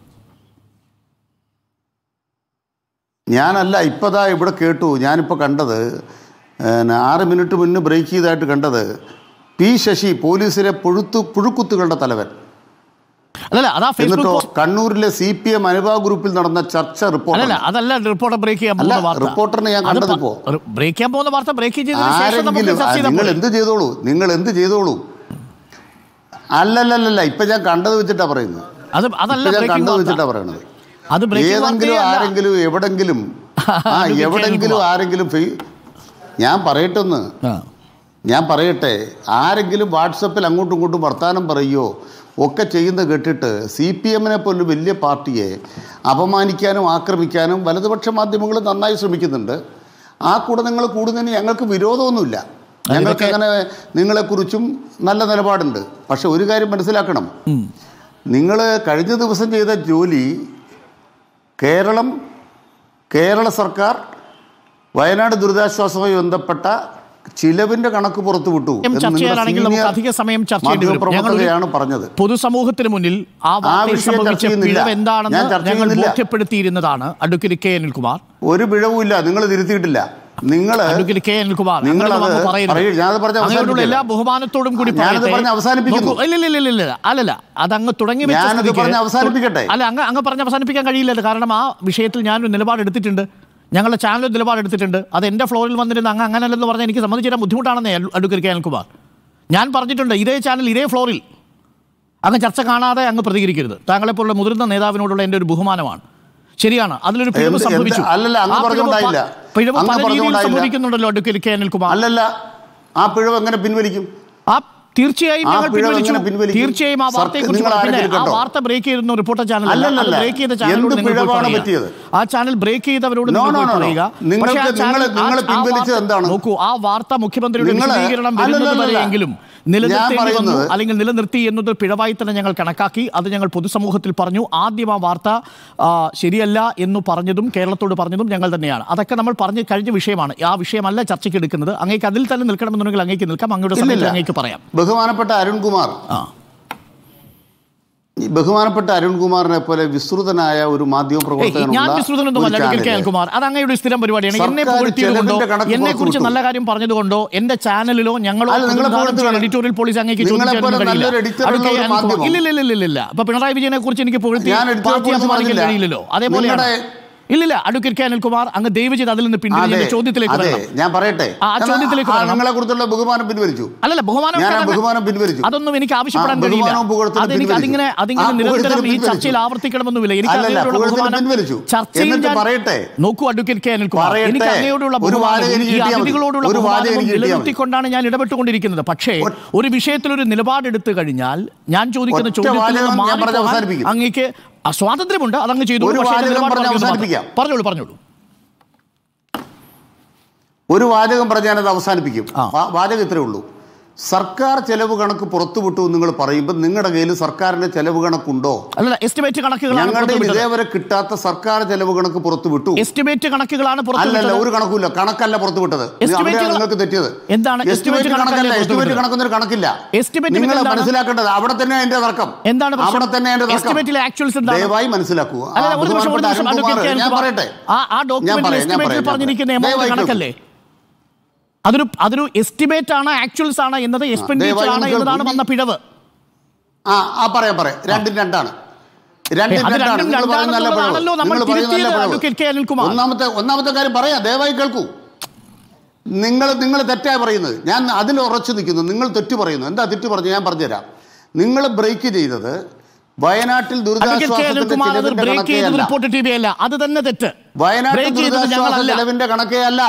ഞാനല്ല ഇപ്പതാ ഇവിടെ കേട്ടു ഞാനിപ്പോൾ കണ്ടത് പിന്നെ ആറ് മിനിറ്റ് മുന്നേ ബ്രേക്ക് ചെയ്തതായിട്ട് കണ്ടത് പി ശശി പോലീസിലെ പുഴുത്തു പുഴുക്കുത്തുകളുടെ തലവൻ
അല്ലല്ല അതാ ഫേസ്ബുക്ക്
എന്നിട്ടോ
പോസ്റ്റ്
കണ്ണൂരിലെ സി പി എം അനുഭാവ് ഗ്രൂപ്പിൽ നടന്ന ചർച്ച റിപ്പോർട്ട്
അല്ലല്ല അതല്ല റിപ്പോർട്ടർ ബ്രേക്ക് ചെയ്യാൻ
അല്ല,
പോകുന്ന വാർത്ത
റിപ്പോർട്ടറിനെ ഞാൻ
അത്
കണ്ടത്
പ-
ഇപ്പോ.
ഒരു ബ്രേക്ക് ചെയ്യാൻ പോകുന്ന വാർത്ത ബ്രേക്ക് ചെയ്തതിന് ശേഷം നമുക്ക്
ആരെങ്കിലും ആ,
ചർച്ച ചെയ്താൽ
നിങ്ങൾ
പോരെ?
എന്ത് ചെയ്തോളൂ നിങ്ങൾ എന്ത് ചെയ്തോളൂ അല്ലല്ലല്ല ഇപ്പൊ ഞാൻ കണ്ടത് വെച്ചിട്ടാ പറയുന്നത്
അത് അതല്ല
ഇപ്പൊ ഞാൻ
ബ്രേക്കിംഗ്
കണ്ടത് വെച്ചിട്ടാ
വാർത്ത
പറയണത്
അത് ബ്രേക്കിംഗ്
ഏതെങ്കിലും
വാർത്തയല്ല.
ആരെങ്കിലും എവിടെങ്കിലും ആ
അത്
എവിടെങ്കിലും
കേൾക്കുവാ.
ആരെങ്കിലും ഫെയ്- ഞാൻ പറയട്ടെ ഒന്ന്
ആ.
ഞാൻ പറയട്ടെ ആരെങ്കിലും വാട്സപ്പിൽ അങ്ങോട്ടും ഇങ്ങോട്ടും വർത്തമാനം പറയുകയോ ഒക്കെ ചെയ്യുന്നത് കേട്ടിട്ട് സി പി എമ്മിനെ പോലൊരു വലിയ പാർട്ടിയെ അപമാനിക്കാനും ആക്രമിക്കാനും വലതുപക്ഷ മാധ്യമങ്ങൾ നന്നായി ശ്രമിക്കുന്നുണ്ട് ആ കൂടെ നിങ്ങൾ കൂടുന്നതിന് ഞങ്ങൾക്ക് വിരോധമൊന്നുമില്ല ഞങ്ങൾക്ക് അങ്ങനെ നിങ്ങളെക്കുറിച്ചും നല്ല നിലപാടുണ്ട് പക്ഷെ ഒരു കാര്യം മനസ്സിലാക്കണം നിങ്ങൾ കഴിഞ്ഞ ദിവസം ചെയ്ത ജോലി കേരളം കേരള സർക്കാർ വയനാട് ദുരിതാശ്വാസവുമായി ബന്ധപ്പെട്ട ചിലവിന്റെ കണക്ക് പുറത്തുവിട്ടു
എം
എന്ന്
ചർച്ച
നിങ്ങളുടെ
ചെയ്യാനാണെങ്കിൽ നമുക്ക്
senior
അധിക സമയം ചർച്ച ചെയ്യേണ്ടി വരും
മാധ്യമപ്രവർത്തകയാണ്
ഞങ്ങളൊരു
പറഞ്ഞത്
പൊതുസമൂഹത്തിന് മുന്നിൽ ആ
ആ
വാർത്തയിൽ
വിഷയം ചർച്ച
സംഭവിച്ച
ചെയ്യുന്നില്ല.
പിഴവ് എന്താണെന്ന്
ഞാൻ ചർച്ച
ഞങ്ങൾ
ചെയ്യുന്നില്ല.
ബോധ്യപ്പെടുത്തിയിരുന്നതാണ് അഡ്വക്കേറ്റ് കെ അനിൽകുമാർ
ഒരു പിഴവുമില്ല നിങ്ങൾ തിരുത്തിയിട്ടില്ല നിങ്ങൾ
അഡ്വക്കേറ്റ് കെ അനിൽകുമാർ
നിങ്ങൾ
അങ്ങനെ
അത്
അങ്ങ് പറയരുത്.
പറയൂ. ഞാനത് പറഞ്ഞ്
അങ്ങയോടുള്ള എല്ലാ
അവസാനിപ്പിക്കാം.
ബഹുമാനത്തോടും കൂടി
ഞാനത്
പറയട്ടെ.
പറഞ്ഞ് അവസാനിപ്പിക്കുന്നു.
നോക്കൂ, ഇല്ല, ഇല്ല, ഇല്ല, ഇല്ല, ഇല്ല. അല്ലല്ല അതങ്ങ് തുടങ്ങി വെച്ച
ഞാനത്
സ്ഥിതിക്ക്
പറഞ്ഞ് അവസാനിപ്പിക്കട്ടെ.
അല്ല അങ്ങ് അങ്ങ് പറഞ്ഞ് അവസാനിപ്പിക്കാൻ കഴിയില്ലല്ലോ കാരണം ആ വിഷയത്തിൽ ഞാനൊരു നിലപാടെടുത്തിട്ടുണ്ട് ഞങ്ങളുടെ ചാനൽ നിലപാടെടുത്തിട്ടുണ്ട് അത് എൻ്റെ ഫ്ലോറിൽ വന്നിരുന്ന അങ്ങ് അങ്ങനല്ലെന്ന് പറഞ്ഞാൽ എനിക്ക് സംബന്ധിച്ച് തരാൻ ബുദ്ധിമുട്ടാണെന്നേ അഡ്വക്കേറ്റ് കെ അനിൽകുമാർ ഞാൻ പറഞ്ഞിട്ടുണ്ട് ഇതേ ചാനൽ ഇതേ ഫ്ലോറിൽ അങ്ങ് ചർച്ച കാണാതെ അങ്ങ് പ്രതികരിക്കരുത് താങ്കളെപ്പോലുള്ള മുതിർന്ന നേതാവിനോടുള്ള എൻ്റെ ഒരു ബഹുമാനമാണ് ശരിയാണ് അതിലൊരു പിഴവ്
എന്ത്-
സംഭവിച്ചു
എന്ത്- അല്ലല്ല, അങ്ങ്
ആ പിഴവ്
പറഞ്ഞുകൊണ്ടായില്ല.
പ- പിഴവ്
അങ്ങ്
പല രീതിയിൽ
പറഞ്ഞുകൊണ്ടായില്ല.
സംഭവിക്കുന്നുണ്ടല്ലോ അഡ്വക്കേറ്റ് കെ അനിൽകുമാർ
അല്ലല്ല ആ പിഴവ് എങ്ങനെ പിൻവലിക്കും
ആ തീർച്ചയായും
ആ
ഞങ്ങൾ
പിഴവ്
പിൻവലിച്ചു
എങ്ങനെ പിൻവലിക്കും?
തീർച്ചയായും ആ
സർക്കാർ-
വാർത്തയെ കുറിച്ച്
നിങ്ങൾ
പിന്നെ
ആരെങ്കിലും
ആ
കേട്ടോ?
വാർത്ത ബ്രേക്ക് ചെയ്തിരുന്ന റിപ്പോർട്ടർ ചാനൽ
അല്ലല്ലല്ല.
ബ്രേക്ക് ചെയ്ത ചാനലിനോട്
എന്ത്
നിങ്ങൾ പോയി
പിഴവാണ്
പറയുക.
പറ്റിയത്?
ആ ചാനൽ ബ്രേക്ക് ചെയ്തവരോട്
No,
നിങ്ങൾ
no,
പോയി
no, no.
പറയുക
നിങ്ങൾക്ക്
പക്ഷേ ആ ചാനൽ-
നിങ്ങൾ- നിങ്ങൾ
ആ- ആ
പിൻവലിച്ചത്
വാർത്ത-
എന്താണ്?
നോക്കൂ ആ വാർത്ത മുഖ്യമന്ത്രിയുടെ
നിങ്ങൾ-
വിശദീകരണം വരുന്നത്
അല്ലല്ലല്ല.
വരെയെങ്കിലും
ഞാൻ
നിലനിർത്തേണ്ടി വന്നു
പറയുന്നത്
അല്ലെങ്കിൽ നിലനിർത്തി എന്നത് പിഴവായി തന്നെ ഞങ്ങൾ കണക്കാക്കി അത് ഞങ്ങൾ പൊതുസമൂഹത്തിൽ പറഞ്ഞു ആദ്യം ആ വാർത്ത ആ, ശരിയല്ല എന്ന് പറഞ്ഞതും കേരളത്തോട് പറഞ്ഞതും ഞങ്ങൾ തന്നെയാണ് അതൊക്കെ നമ്മൾ പറഞ്ഞ് കഴിഞ്ഞ വിഷയമാണ് ആ വിഷയമല്ല ചർച്ചയ്ക്ക് എടുക്കുന്നത് അങ്ങേക്ക് അതിൽ തന്നെ നിൽക്കണമെന്നുണ്ടെങ്കിൽ അങ്ങേക്ക് നിൽക്കാം അങ്ങയുടെ സമയത്ത്
ഇല്ലില്ല.
അങ്ങേക്ക് പറയാം
ബഹുമാനപ്പെട്ട അരുൺകുമാർ
ആ
ഈ ബഹുമാനപ്പെട്ട അരുൺകുമാറിനെ പോലെ വിസ്തൃതനായ ഒരു മാധ്യമ
ഏയ്,
പ്രവർത്തകനുള്ള
ഞാൻ വിശ്രുതനൊന്നുമല്ല
ഒരു
അഡ്വക്കേറ്റ് കെ
ചാനല്.
അനിൽകുമാർ അത് അങ്ങയുടെ സ്ഥിരം പരിപാടിയാണ് എന്നെ
സർക്കാർ
പുകഴ്ത്തിയതുകൊണ്ടോ
ചെലവിന്റെ കണക്ക്
എന്നെ കുറിച്ച്
പുറത്തുവിട്ടു.
നല്ല കാര്യം പറഞ്ഞതുകൊണ്ടോ എന്റെ ചാനലിലോ ഞങ്ങളോ
അല്ല, നിങ്ങളെ
പ്രതിനിധാനം
പോലത്തെ
ചെയ്യുന്ന
ഒരു-
എഡിറ്റോറിയൽ പോളിസി അങ്ങേക്ക്
നിങ്ങളെ
ചോദിക്കാനൊന്നും
പോലെ
കഴിയില്ല.
നല്ലൊരു editor ഉള്ള
അഡ്വക്കേറ്റ്
ഒരു
അനിൽകുമാർ-
മാധ്യമം.
ഇല്ല ഇല്ല ഇല്ല ഇല്ല ഇല്ല അപ്പൊ പിണറായി വിജയനെ കുറിച്ച് എനിക്ക് പുകഴ്ത്തി
ഞാൻ editorial
പാർട്ടി
policy
അപമാനിക്കാൻ
പറഞ്ഞില്ല.
കഴിയില്ലല്ലോ അതേപോലെയാണ്
നിങ്ങളുടെ-
ഇല്ലില്ല അഡ്വക്കേറ്റ് കെ അനിൽകുമാർ അങ്ങ് ദയവ് ചെയ്ത് അതിൽ നിന്ന് പിന്തിരിഞ്ഞ്
അതെ
എന്റെ ചോദ്യത്തിലേക്ക്
അതെ
വരണം
ഞാൻ പറയട്ടെ
ആ, ആ ചോദ്യത്തിലേക്ക് വരണം.
നിങ്ങളെ കുറിച്ചുള്ള ബഹുമാനം പിൻവലിച്ചു
അല്ലല്ല ബഹുമാനം
ഞാൻ ആ
ഒക്കെ
ബഹുമാനം പിൻവലിച്ചു
അതൊന്നും എനിക്ക് ആവശ്യപ്പെടാൻ
ആ,
കഴിയില്ല
ബഹുമാനവും പുകഴ്ത്തലും
അതെനിക്ക്
പിൻവലിച്ചു.
അതിങ്ങനെ അതിങ്ങനെ
ആ,
നിരന്തരം
പുകഴ്ത്തലും
ഈ
പിൻവലിച്ചു.
ചർച്ചയിൽ ആവർത്തിക്കണമെന്നുമില്ല എനിക്ക്
അല്ലല്ല,
അങ്ങയോടുള്ള
പുകഴ്ത്തലും
ബഹുമാനം
പിൻവലിച്ചു.
ചർച്ചയിൽ
എന്നിട്ട്
ഞാൻ
പറയട്ടെ.
നോക്കൂ അഡ്വക്കേറ്റ് കെ അനിൽകുമാർ
പറയട്ടെ.
എനിക്ക് അങ്ങയോടുള്ള
ഒരു വാചകം
ബഹുമാനവും
എനിക്ക്
ഈ
കിട്ടിയാൽ മതി.
അതിഥികളോടുള്ള
ഒരു വാചകം
ബഹുമാനവും
എനിക്ക് കിട്ടിയാൽ മതി.
നിലനിർത്തിക്കൊണ്ടാണ് ഞാൻ ഇടപെട്ടുകൊണ്ടിരിക്കുന്നത് പക്ഷേ ഒരു വിഷയത്തിൽ ഒരു നിലപാടെടുത്തു കഴിഞ്ഞാൽ ഞാൻ ചോദിക്കുന്ന
ഒറ്റ
ചോദ്യത്തിൽ
വാചകം
നിന്ന്
ഞാൻ പറഞ്ഞ്
മാറിപ്പോകാൻ
അവസാനിപ്പിക്കും.
അങ്ങേക്ക് ആ സ്വാതന്ത്ര്യമുണ്ട് അതങ്ങ് ചെയ്തു
ഒരു
പക്ഷേ അതിന്റെ
വാചകം
നിലപാട്
പറഞ്ഞ്
പറഞ്ഞത് മാത്രം.
അവസാനിപ്പിക്കാം.
പറഞ്ഞോളൂ പറഞ്ഞോളൂ
ഒരു വാചകം പറഞ്ഞ് ഞാനത് അവസാനിപ്പിക്കും
ആ.
വാ- വാചകം ഇത്രേ ഉള്ളൂ സർക്കാർ ചെലവ് കണക്ക് പുറത്തുവിട്ടു എന്ന് നിങ്ങൾ പറയുമ്പോൾ നിങ്ങളുടെ കയ്യിൽ സർക്കാരിന്റെ ചെലവ് കണക്കുണ്ടോ
അല്ലല്ല എസ്റ്റിമേറ്റ് കണക്കുകളാണ്
ഞങ്ങളുടെ
പുറത്തുവിട്ടത്
ഇതേവരെ കിട്ടാത്ത സർക്കാർ ചെലവ് കണക്ക് പുറത്തുവിട്ടു
എസ്റ്റിമേറ്റ് കണക്കുകളാണ്
അല്ലല്ല
പുറത്തുവിട്ടത്
ഒരു കണക്കുമില്ല കണക്കല്ല പുറത്തുവിട്ടത്
Estimate
അവിടെയാണ്
കൾ-
നിങ്ങൾക്ക് തെറ്റിയത്
എന്താണ് estimate
എസ്റ്റിമേറ്റ്
കണക്കല്ലേ
കണക്കല്ല എസ്റ്റിമേറ്റ്
പുറത്തുവിട്ടത്?
കണക്കൊന്നും കണക്കില്ല
Estimate
നിങ്ങൾ
എന്താണ്?
മനസ്സിലാക്കേണ്ടത് അവിടെ തന്നെ അതിന്റെ തർക്കം
എന്താണ് പ്രശ്നം?
അവിടെ തന്നെ അതിന്റെ തർക്കം
Estimateലെ actuals എന്താണ്?
ദയവായി മനസ്സിലാക്കൂ ആ,
അല്ല, ഒരു നിമിഷം, ഒരു
ബഹുമാനപ്പെട്ട
നിമിഷം,
അരുൺകുമാർ,
അഡ്വക്കേറ്റ്
ഞാൻ
അനിൽകുമാർ.
പറയട്ടെ
ആ ആ
ഞാൻ
ഡോക്യുമെന്റിൽ
പറയാം, ഞാൻ
എസ്റ്റിമേറ്റിൽ
പറയാം, ഞാൻ
പറഞ്ഞിരിക്കുന്ന
പറയാം.
എമൗണ്ട്
ദയവായി
കണക്കല്ലേ അതൊരു അതൊരു എസ്റ്റിമേറ്റ് ആണ് ആക്ച്വൽസ് ആണ് എന്നത് എക്സ്പെൻഡിച്ചർ
ദയവായി
ആണ്
ഒന്ന്
എന്നതാണ്
കേൾക്കൂ.
വന്ന പിഴവ്
ആ ആ പറയാം പറയാം രണ്ടും രണ്ടാണ് രണ്ടും
അത്
രണ്ടാണ്
രണ്ടും
നിങ്ങൾ പറയുന്ന നല്ല
രണ്ടാണെന്നുള്ളതാണല്ലോ
പിഴവ്.
നമ്മൾ
നിങ്ങൾ പറയുന്ന നല്ല
തിരുത്തിയത്
പിഴവ്.
Advocate K Anilkumar.
ഒന്നാമത്തെ ഒന്നാമത്തെ കാര്യം പറയാം ദയവായി കേൾക്കൂ നിങ്ങൾ നിങ്ങൾ തെറ്റായി പറയുന്നത് ഞാൻ അതിൽ ഉറച്ചു നിൽക്കുന്നു നിങ്ങൾ തെറ്റ് പറയുന്നു എന്താ തെറ്റ് പറഞ്ഞു ഞാൻ പറഞ്ഞുതരാം നിങ്ങൾ ബ്രേക്ക് ചെയ്തത് വയനാട്ടിൽ
അഡ്വക്കേറ്റ് കെ
ദുരിതാശ്വാസത്തിന്റെ
അനിൽകുമാർ അത്
ചിലവിന്റെ
ബ്രേക്ക്
കണക്കേ
ചെയ്തത്
അല്ല
റിപ്പോർട്ട് ടി വി അല്ല അത് തന്നെ തെറ്റ്
വയനാട്
ബ്രേക്ക് ചെയ്തത്
ദുരിതാശ്വാസ
ഞങ്ങളല്ല
ചെലവിന്റെ കണക്കേ അല്ല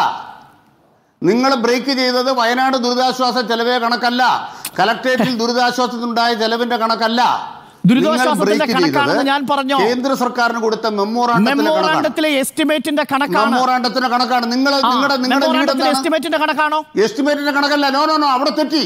നിങ്ങൾ ബ്രേക്ക് ചെയ്തത് വയനാട് ദുരിതാശ്വാസ ചെലവേ കണക്കല്ല കലക്ടറേറ്റിൽ ദുരിതാശ്വാസത്തിനുണ്ടായ ചെലവിന്റെ കണക്കല്ല
ദുരിതാശ്വാസത്തിന്റെ
നിങ്ങൾ break ചെയ്തത്
കണക്കാണെന്ന് ഞാൻ പറഞ്ഞോ?
കേന്ദ്ര സർക്കാരിന് കൊടുത്ത മെമ്മോറാണ്ടത്തിന്റെ കണക്കാണ്
മെമ്മോറാണ്ടത്തിലെ എസ്റ്റിമേറ്റിന്റെ കണക്കാണ്
മെമ്മോറാണ്ടത്തിന്റെ കണക്കാണ് നിങ്ങൾ
ആ,
നിങ്ങളുടെ നിങ്ങളുടെ ലീഡ്
മെമ്മോറാണ്ടത്തിലെ
എന്താണ്
എസ്റ്റിമേറ്റിന്റെ കണക്കാണോ
എസ്റ്റിമേറ്റിന്റെ കണക്കല്ല നോ നോ നോ അവിടെ തെറ്റി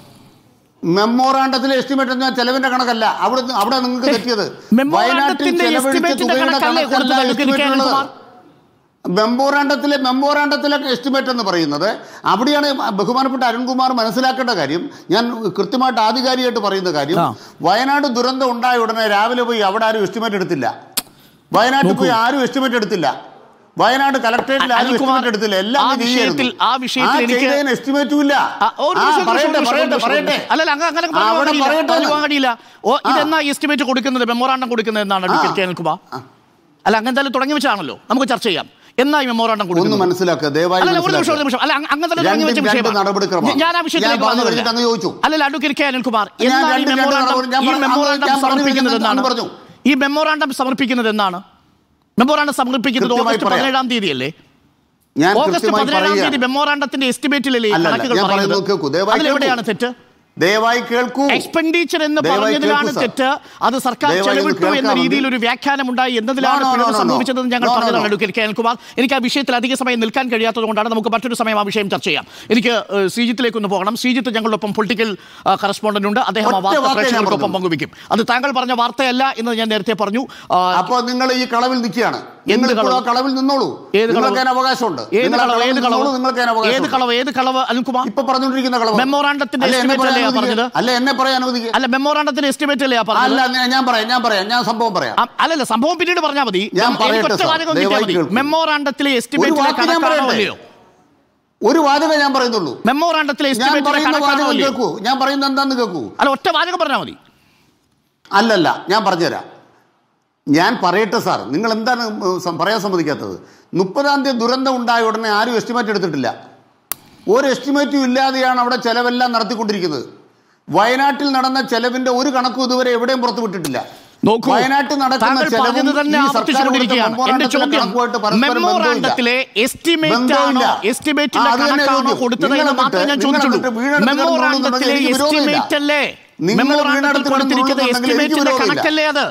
മെമ്മോറാണ്ടത്തിലെ എസ്റ്റിമേറ്റ് എന്നാൽ ചെലവിന്റെ കണക്കല്ല അവിടെ അവിടെ നിങ്ങൾക്ക് തെറ്റിയത്
മെമ്മോറാണ്ടത്തിന്റെ
ചെലവഴിച്ച
എസ്റ്റിമേറ്റിന്റെ
തുകയുടെ
കണക്കല്ലേ
കണക്കല്ല
കൊടുത്തത് അഡ്വക്കേറ്റ്
estimate
കെ
ഉള്ളത്.
അനിൽകുമാർ?
മെമ്മോറാണ്ടത്തിലെ മെമ്മോറാണ്ടത്തിലെ എസ്റ്റിമേറ്റ് എന്ന് പറയുന്നത് അവിടെയാണ് ബഹുമാനപ്പെട്ട അരുൺകുമാർ മനസ്സിലാക്കേണ്ട കാര്യം ഞാൻ കൃത്യമായിട്ട് ആധികാരികമായിട്ട് പറയുന്ന കാര്യം
ആ.
വയനാട് ദുരന്തം ഉണ്ടായ ഉടനെ രാവിലെ പോയി അവിടെ ആരും എസ്റ്റിമേറ്റ് എടുത്തില്ല വയനാട്ടിൽ പോയി ആരും എസ്റ്റിമേറ്റ് എടുത്തില്ല വയനാട് കലക്ടറേറ്റിൽ ആരും
അനിൽകുമാർ,
എസ്റ്റിമേറ്റ് എടുത്തില്ല എല്ലാം
ആ
ഇത്
വിഷയത്തിൽ-
ചെയ്യായിരുന്നു.
ആ വിഷയത്തിൽ എനിക്ക്
ചെയ്തതിന് എസ്റ്റിമേറ്റും ഇല്ല
ആ, ഒരു
ആ,
നിമിഷം, ഒരു
പറയട്ടെ
നിമിഷം, ഒരു
പറയട്ടെ
നിമിഷം,
പറയട്ടെ
അല്ലല്ല അങ്ങ് അങ്ങനെ
ആ, അവിടെ
പറഞ്ഞു
പറയട്ടെ
കഴിയില്ല പോകാൻ കഴിയില്ല ഓ
ആ.
ഇതെന്നാ എസ്റ്റിമേറ്റ് കൊടുക്കുന്നത് മെമ്മോറാണ്ടം കൊടുക്കുന്നത് എന്നാണ് അഡ്വക്കേറ്റ് കെ അനിൽകുമാർ അല്ല അങ്ങനെ എന്തായാലും തുടങ്ങി വെച്ചാണല്ലോ നമുക്ക് ചർച്ച ചെയ്യാം എന്നാ ഈ മെമ്മോറാണ്ടം
ഒന്ന്
കൊടുക്കുന്നത്
മനസ്സിലാക്കുക ദയവായി
അല്ല ഒരു നിമിഷം ഒരു
മനസ്സിലാക്കുക.
നിമിഷം അല്ല അങ്ങ് അങ്ങനെ തന്നെ തുടങ്ങി
രണ്ടും
വെച്ച
രണ്ട്
വിഷയമാണ്
നടപടിക്രമമാണ്.
ഞാൻ ആ വിഷയത്തിലേക്ക്
ഞാൻ പറഞ്ഞു
വന്നതല്ല.
കഴിഞ്ഞിട്ട് അങ്ങ് ചോദിച്ചു.
അല്ലല്ല അഡ്വക്കേറ്റ് കെ അനിൽകുമാർ
ഞാൻ
എന്നാണ് ഈ
രണ്ട് രണ്ട്
മെമ്മോറാണ്ടം
നടപടി- ഞാൻ
ഈ
പറഞ്ഞു-
മെമ്മോറാണ്ടം
ഞാൻ പറഞ്ഞു
സമർപ്പിക്കുന്നത്
കഴിഞ്ഞിട്ട്
എന്നാണ്
അങ്ങ് പറഞ്ഞു.
ഈ മെമ്മോറാണ്ടം സമർപ്പിക്കുന്നത് എന്നാണ് മെമ്മോറാണ്ടം സമർപ്പിക്കുന്നത്
കൃത്യമായി
ഓഗസ്റ്റ്
പറയാം.
പതിനേഴാം തീയതി അല്ലേ
ഞാൻ
ഓഗസ്റ്റ്
കൃത്യമായി
പതിനേഴാം തീയതി
പറയുക
മെമ്മോറാണ്ടത്തിന്റെ എസ്റ്റിമേറ്റിലല്ലേ ഈ
അല്ലല്ല,
കണക്കുകൾ
ഞാൻ പറയുന്നത്
പറയുന്നത്
കേൾക്കൂ. ദയവായി
അതിലെവിടെയാണ്
കേൾക്കൂ.
തെറ്റ്
ദയവായി കേൾക്കൂ
എക്സ്പെൻഡിച്ചർ എന്ന്
ദയവായി
പറഞ്ഞതിലാണ്
കേൾക്കൂ, സർ.
തെറ്റ് അത് സർക്കാർ
ദയവായി ഒന്ന്
ചെലവിട്ടു എന്ന
കേൾക്കാമെങ്കിൽ-
രീതിയിൽ ഒരു വ്യാഖ്യാനം ഉണ്ടായി എന്നതിലാണ്
No, no, no,
പിഴവ്
no, no.
സംഭവിച്ചതെന്ന് ഞങ്ങൾ
No, no,
പറഞ്ഞതാണ്
no.
അഡ്വക്കേറ്റ് കെ അനിൽകുമാർ എനിക്ക് ആ വിഷയത്തിൽ അധിക സമയം നിൽക്കാൻ കഴിയാത്തത് കൊണ്ടാണ് നമുക്ക് മറ്റൊരു സമയം ആ വിഷയം ചർച്ച ചെയ്യാം എനിക്ക് ഏഹ്, ശ്രീജിത്തിലേക്ക് ഒന്ന് പോകണം ശ്രീജിത്ത് ഞങ്ങളൊപ്പം പൊളിറ്റിക്കൽ കറസ്പോണ്ടന്റ് ഉണ്ട് അദ്ദേഹം ആ
ഒറ്റ
വാർത്ത
വാർത്തയെ ഞാൻ
പ്രേക്ഷകർക്കൊപ്പം
പറഞ്ഞുള്ളൂ.
പങ്കുവയ്ക്കും അത് താങ്കൾ പറഞ്ഞ വാർത്തയല്ല എന്ന് ഞാൻ നേരത്തെ പറഞ്ഞു ആ,
അപ്പൊ നിങ്ങൾ ഈ കളവിൽ നിൽക്കുകയാണ്
എന്ത്
നിങ്ങൾ ഇപ്പോൾ ആ
കളവ്?
കളവിൽ നിന്നോളൂ
ഏത്
നിങ്ങൾക്ക്
കളവ്?
അതിന് അവകാശമുണ്ട്
ഏത്
നിങ്ങൾ ആ
കളവ്
കളവിൽ
ഏത് കളവ്
നിന്നോളൂ, നിങ്ങൾക്ക് അതിന്
ഏത്
അവകാശമുണ്ട്
കളവ് ഏത് കളവ് അനിൽകുമാർ
ഇപ്പൊ പറഞ്ഞുകൊണ്ടിരിക്കുന്ന കളവ്
മെമ്മോറാണ്ടത്തിന്റെ
അല്ല, എന്നെ
estimate
പറയാൻ
അല്ലേ ആ
അനുവദിക്കുക.
പറഞ്ഞത്?
അല്ല എന്നെ പറയാൻ അനുവദിക്കുക
അല്ല മെമ്മോറാണ്ടത്തിന്റെ എസ്റ്റിമേറ്റ് അല്ലേ ആ
അല്ല
പറഞ്ഞത്
ഞാൻ- ഞാൻ പറയാം ഞാൻ പറയാം ഞാൻ സംഭവം പറയാം
ആ, അല്ലല്ല സംഭവം പിന്നീട് പറഞ്ഞാൽ മതി
ഞാൻ
എനിക്ക്
പറയട്ടെ,
ഒറ്റ
സാർ.
വാചകം കിട്ടിയാൽ
ദയവായി
മതി
കേൾക്കൂ.
മെമ്മോറാണ്ടത്തിലെ എസ്റ്റിമേറ്റിലെ
വാക്ക് ഞാൻ
കണക്കാണോ
പറയട്ടെ.
അല്ലയോ
ഒരു വാചകം ഞാൻ പറയുന്നുള്ളൂ
മെമ്മോറാണ്ടത്തിലെ
ഞാൻ
എസ്റ്റിമേറ്റിലെ
പറയുന്ന
കണക്കാണോ
വാചകം
അല്ലയോ
കേൾക്കൂ ഞാൻ പറയുന്നത് എന്താന്ന് കേൾക്കൂ
അല്ല ഒറ്റ വാചകം പറഞ്ഞാൽ മതി
അല്ലല്ല ഞാൻ പറഞ്ഞുതരാം ഞാൻ പറയട്ടെ സാർ നിങ്ങൾ എന്താണ് ഉം, സം- പറയാൻ സമ്മതിക്കാത്തത് മുപ്പതാം തീയതി ദുരന്തം ഉണ്ടായ ഉടനെ ആരും എസ്റ്റിമേറ്റ് എടുത്തിട്ടില്ല ഒരു എസ്റ്റിമേറ്റും ഇല്ലാതെയാണ് അവിടെ ചെലവെല്ലാം നടത്തിക്കൊണ്ടിരിക്കുന്നത് വയനാട്ടിൽ നടന്ന ചെലവിന്റെ ഒരു കണക്കും ഇതുവരെ എവിടെയും പുറത്തു വിട്ടിട്ടില്ല
നോക്കൂ
വയനാട്ടിൽ നടക്കുന്ന
താങ്കൾ
ചെലവും
പറഞ്ഞത് തന്നെ
ഈ സർക്കാർ കൊടുത്ത
ആവർത്തിച്ചുകൊണ്ടിരിക്കുകയാണ് എന്റെ
മെമ്മോറാണ്ടത്തിലെ
ചോദ്യം
കണക്കുമായിട്ട് പരസ്പരം
മെമ്മോറാണ്ടത്തിലെ
ബന്ധമില്ല.
എസ്റ്റിമേറ്റ്
ബന്ധമില്ല.
ആണോ എസ്റ്റിമേറ്റിന്റെ
ആ, അത് തന്നെ
കണക്കാണോ
ചോദ്യം.
കൊടുത്തത്
നിങ്ങൾ
എന്ന് മാത്രമേ ഞാൻ
എന്നിട്ട്
ചോദിച്ചുള്ളൂ
നിങ്ങൾ എന്നിട്ട് വീണെടുത്ത്
മെമ്മോറാണ്ടത്തിലെ
കിടന്നുകൊള്ളുന്നുണ്ടെങ്കിൽ എനിക്ക് വിരോധമില്ല.
എസ്റ്റിമേറ്റ് അല്ലേ
നിങ്ങൾ
മെമ്മോറാണ്ടത്തിൽ
വീണെടുത്ത്
കൊടുത്തിരിക്കുന്ന
കിടന്നുകൊള്ളുന്നുണ്ടെങ്കിൽ എനിക്ക്
എസ്റ്റിമേറ്റിന്റെ
വിരോധമില്ല.
കണക്കല്ലേ അത്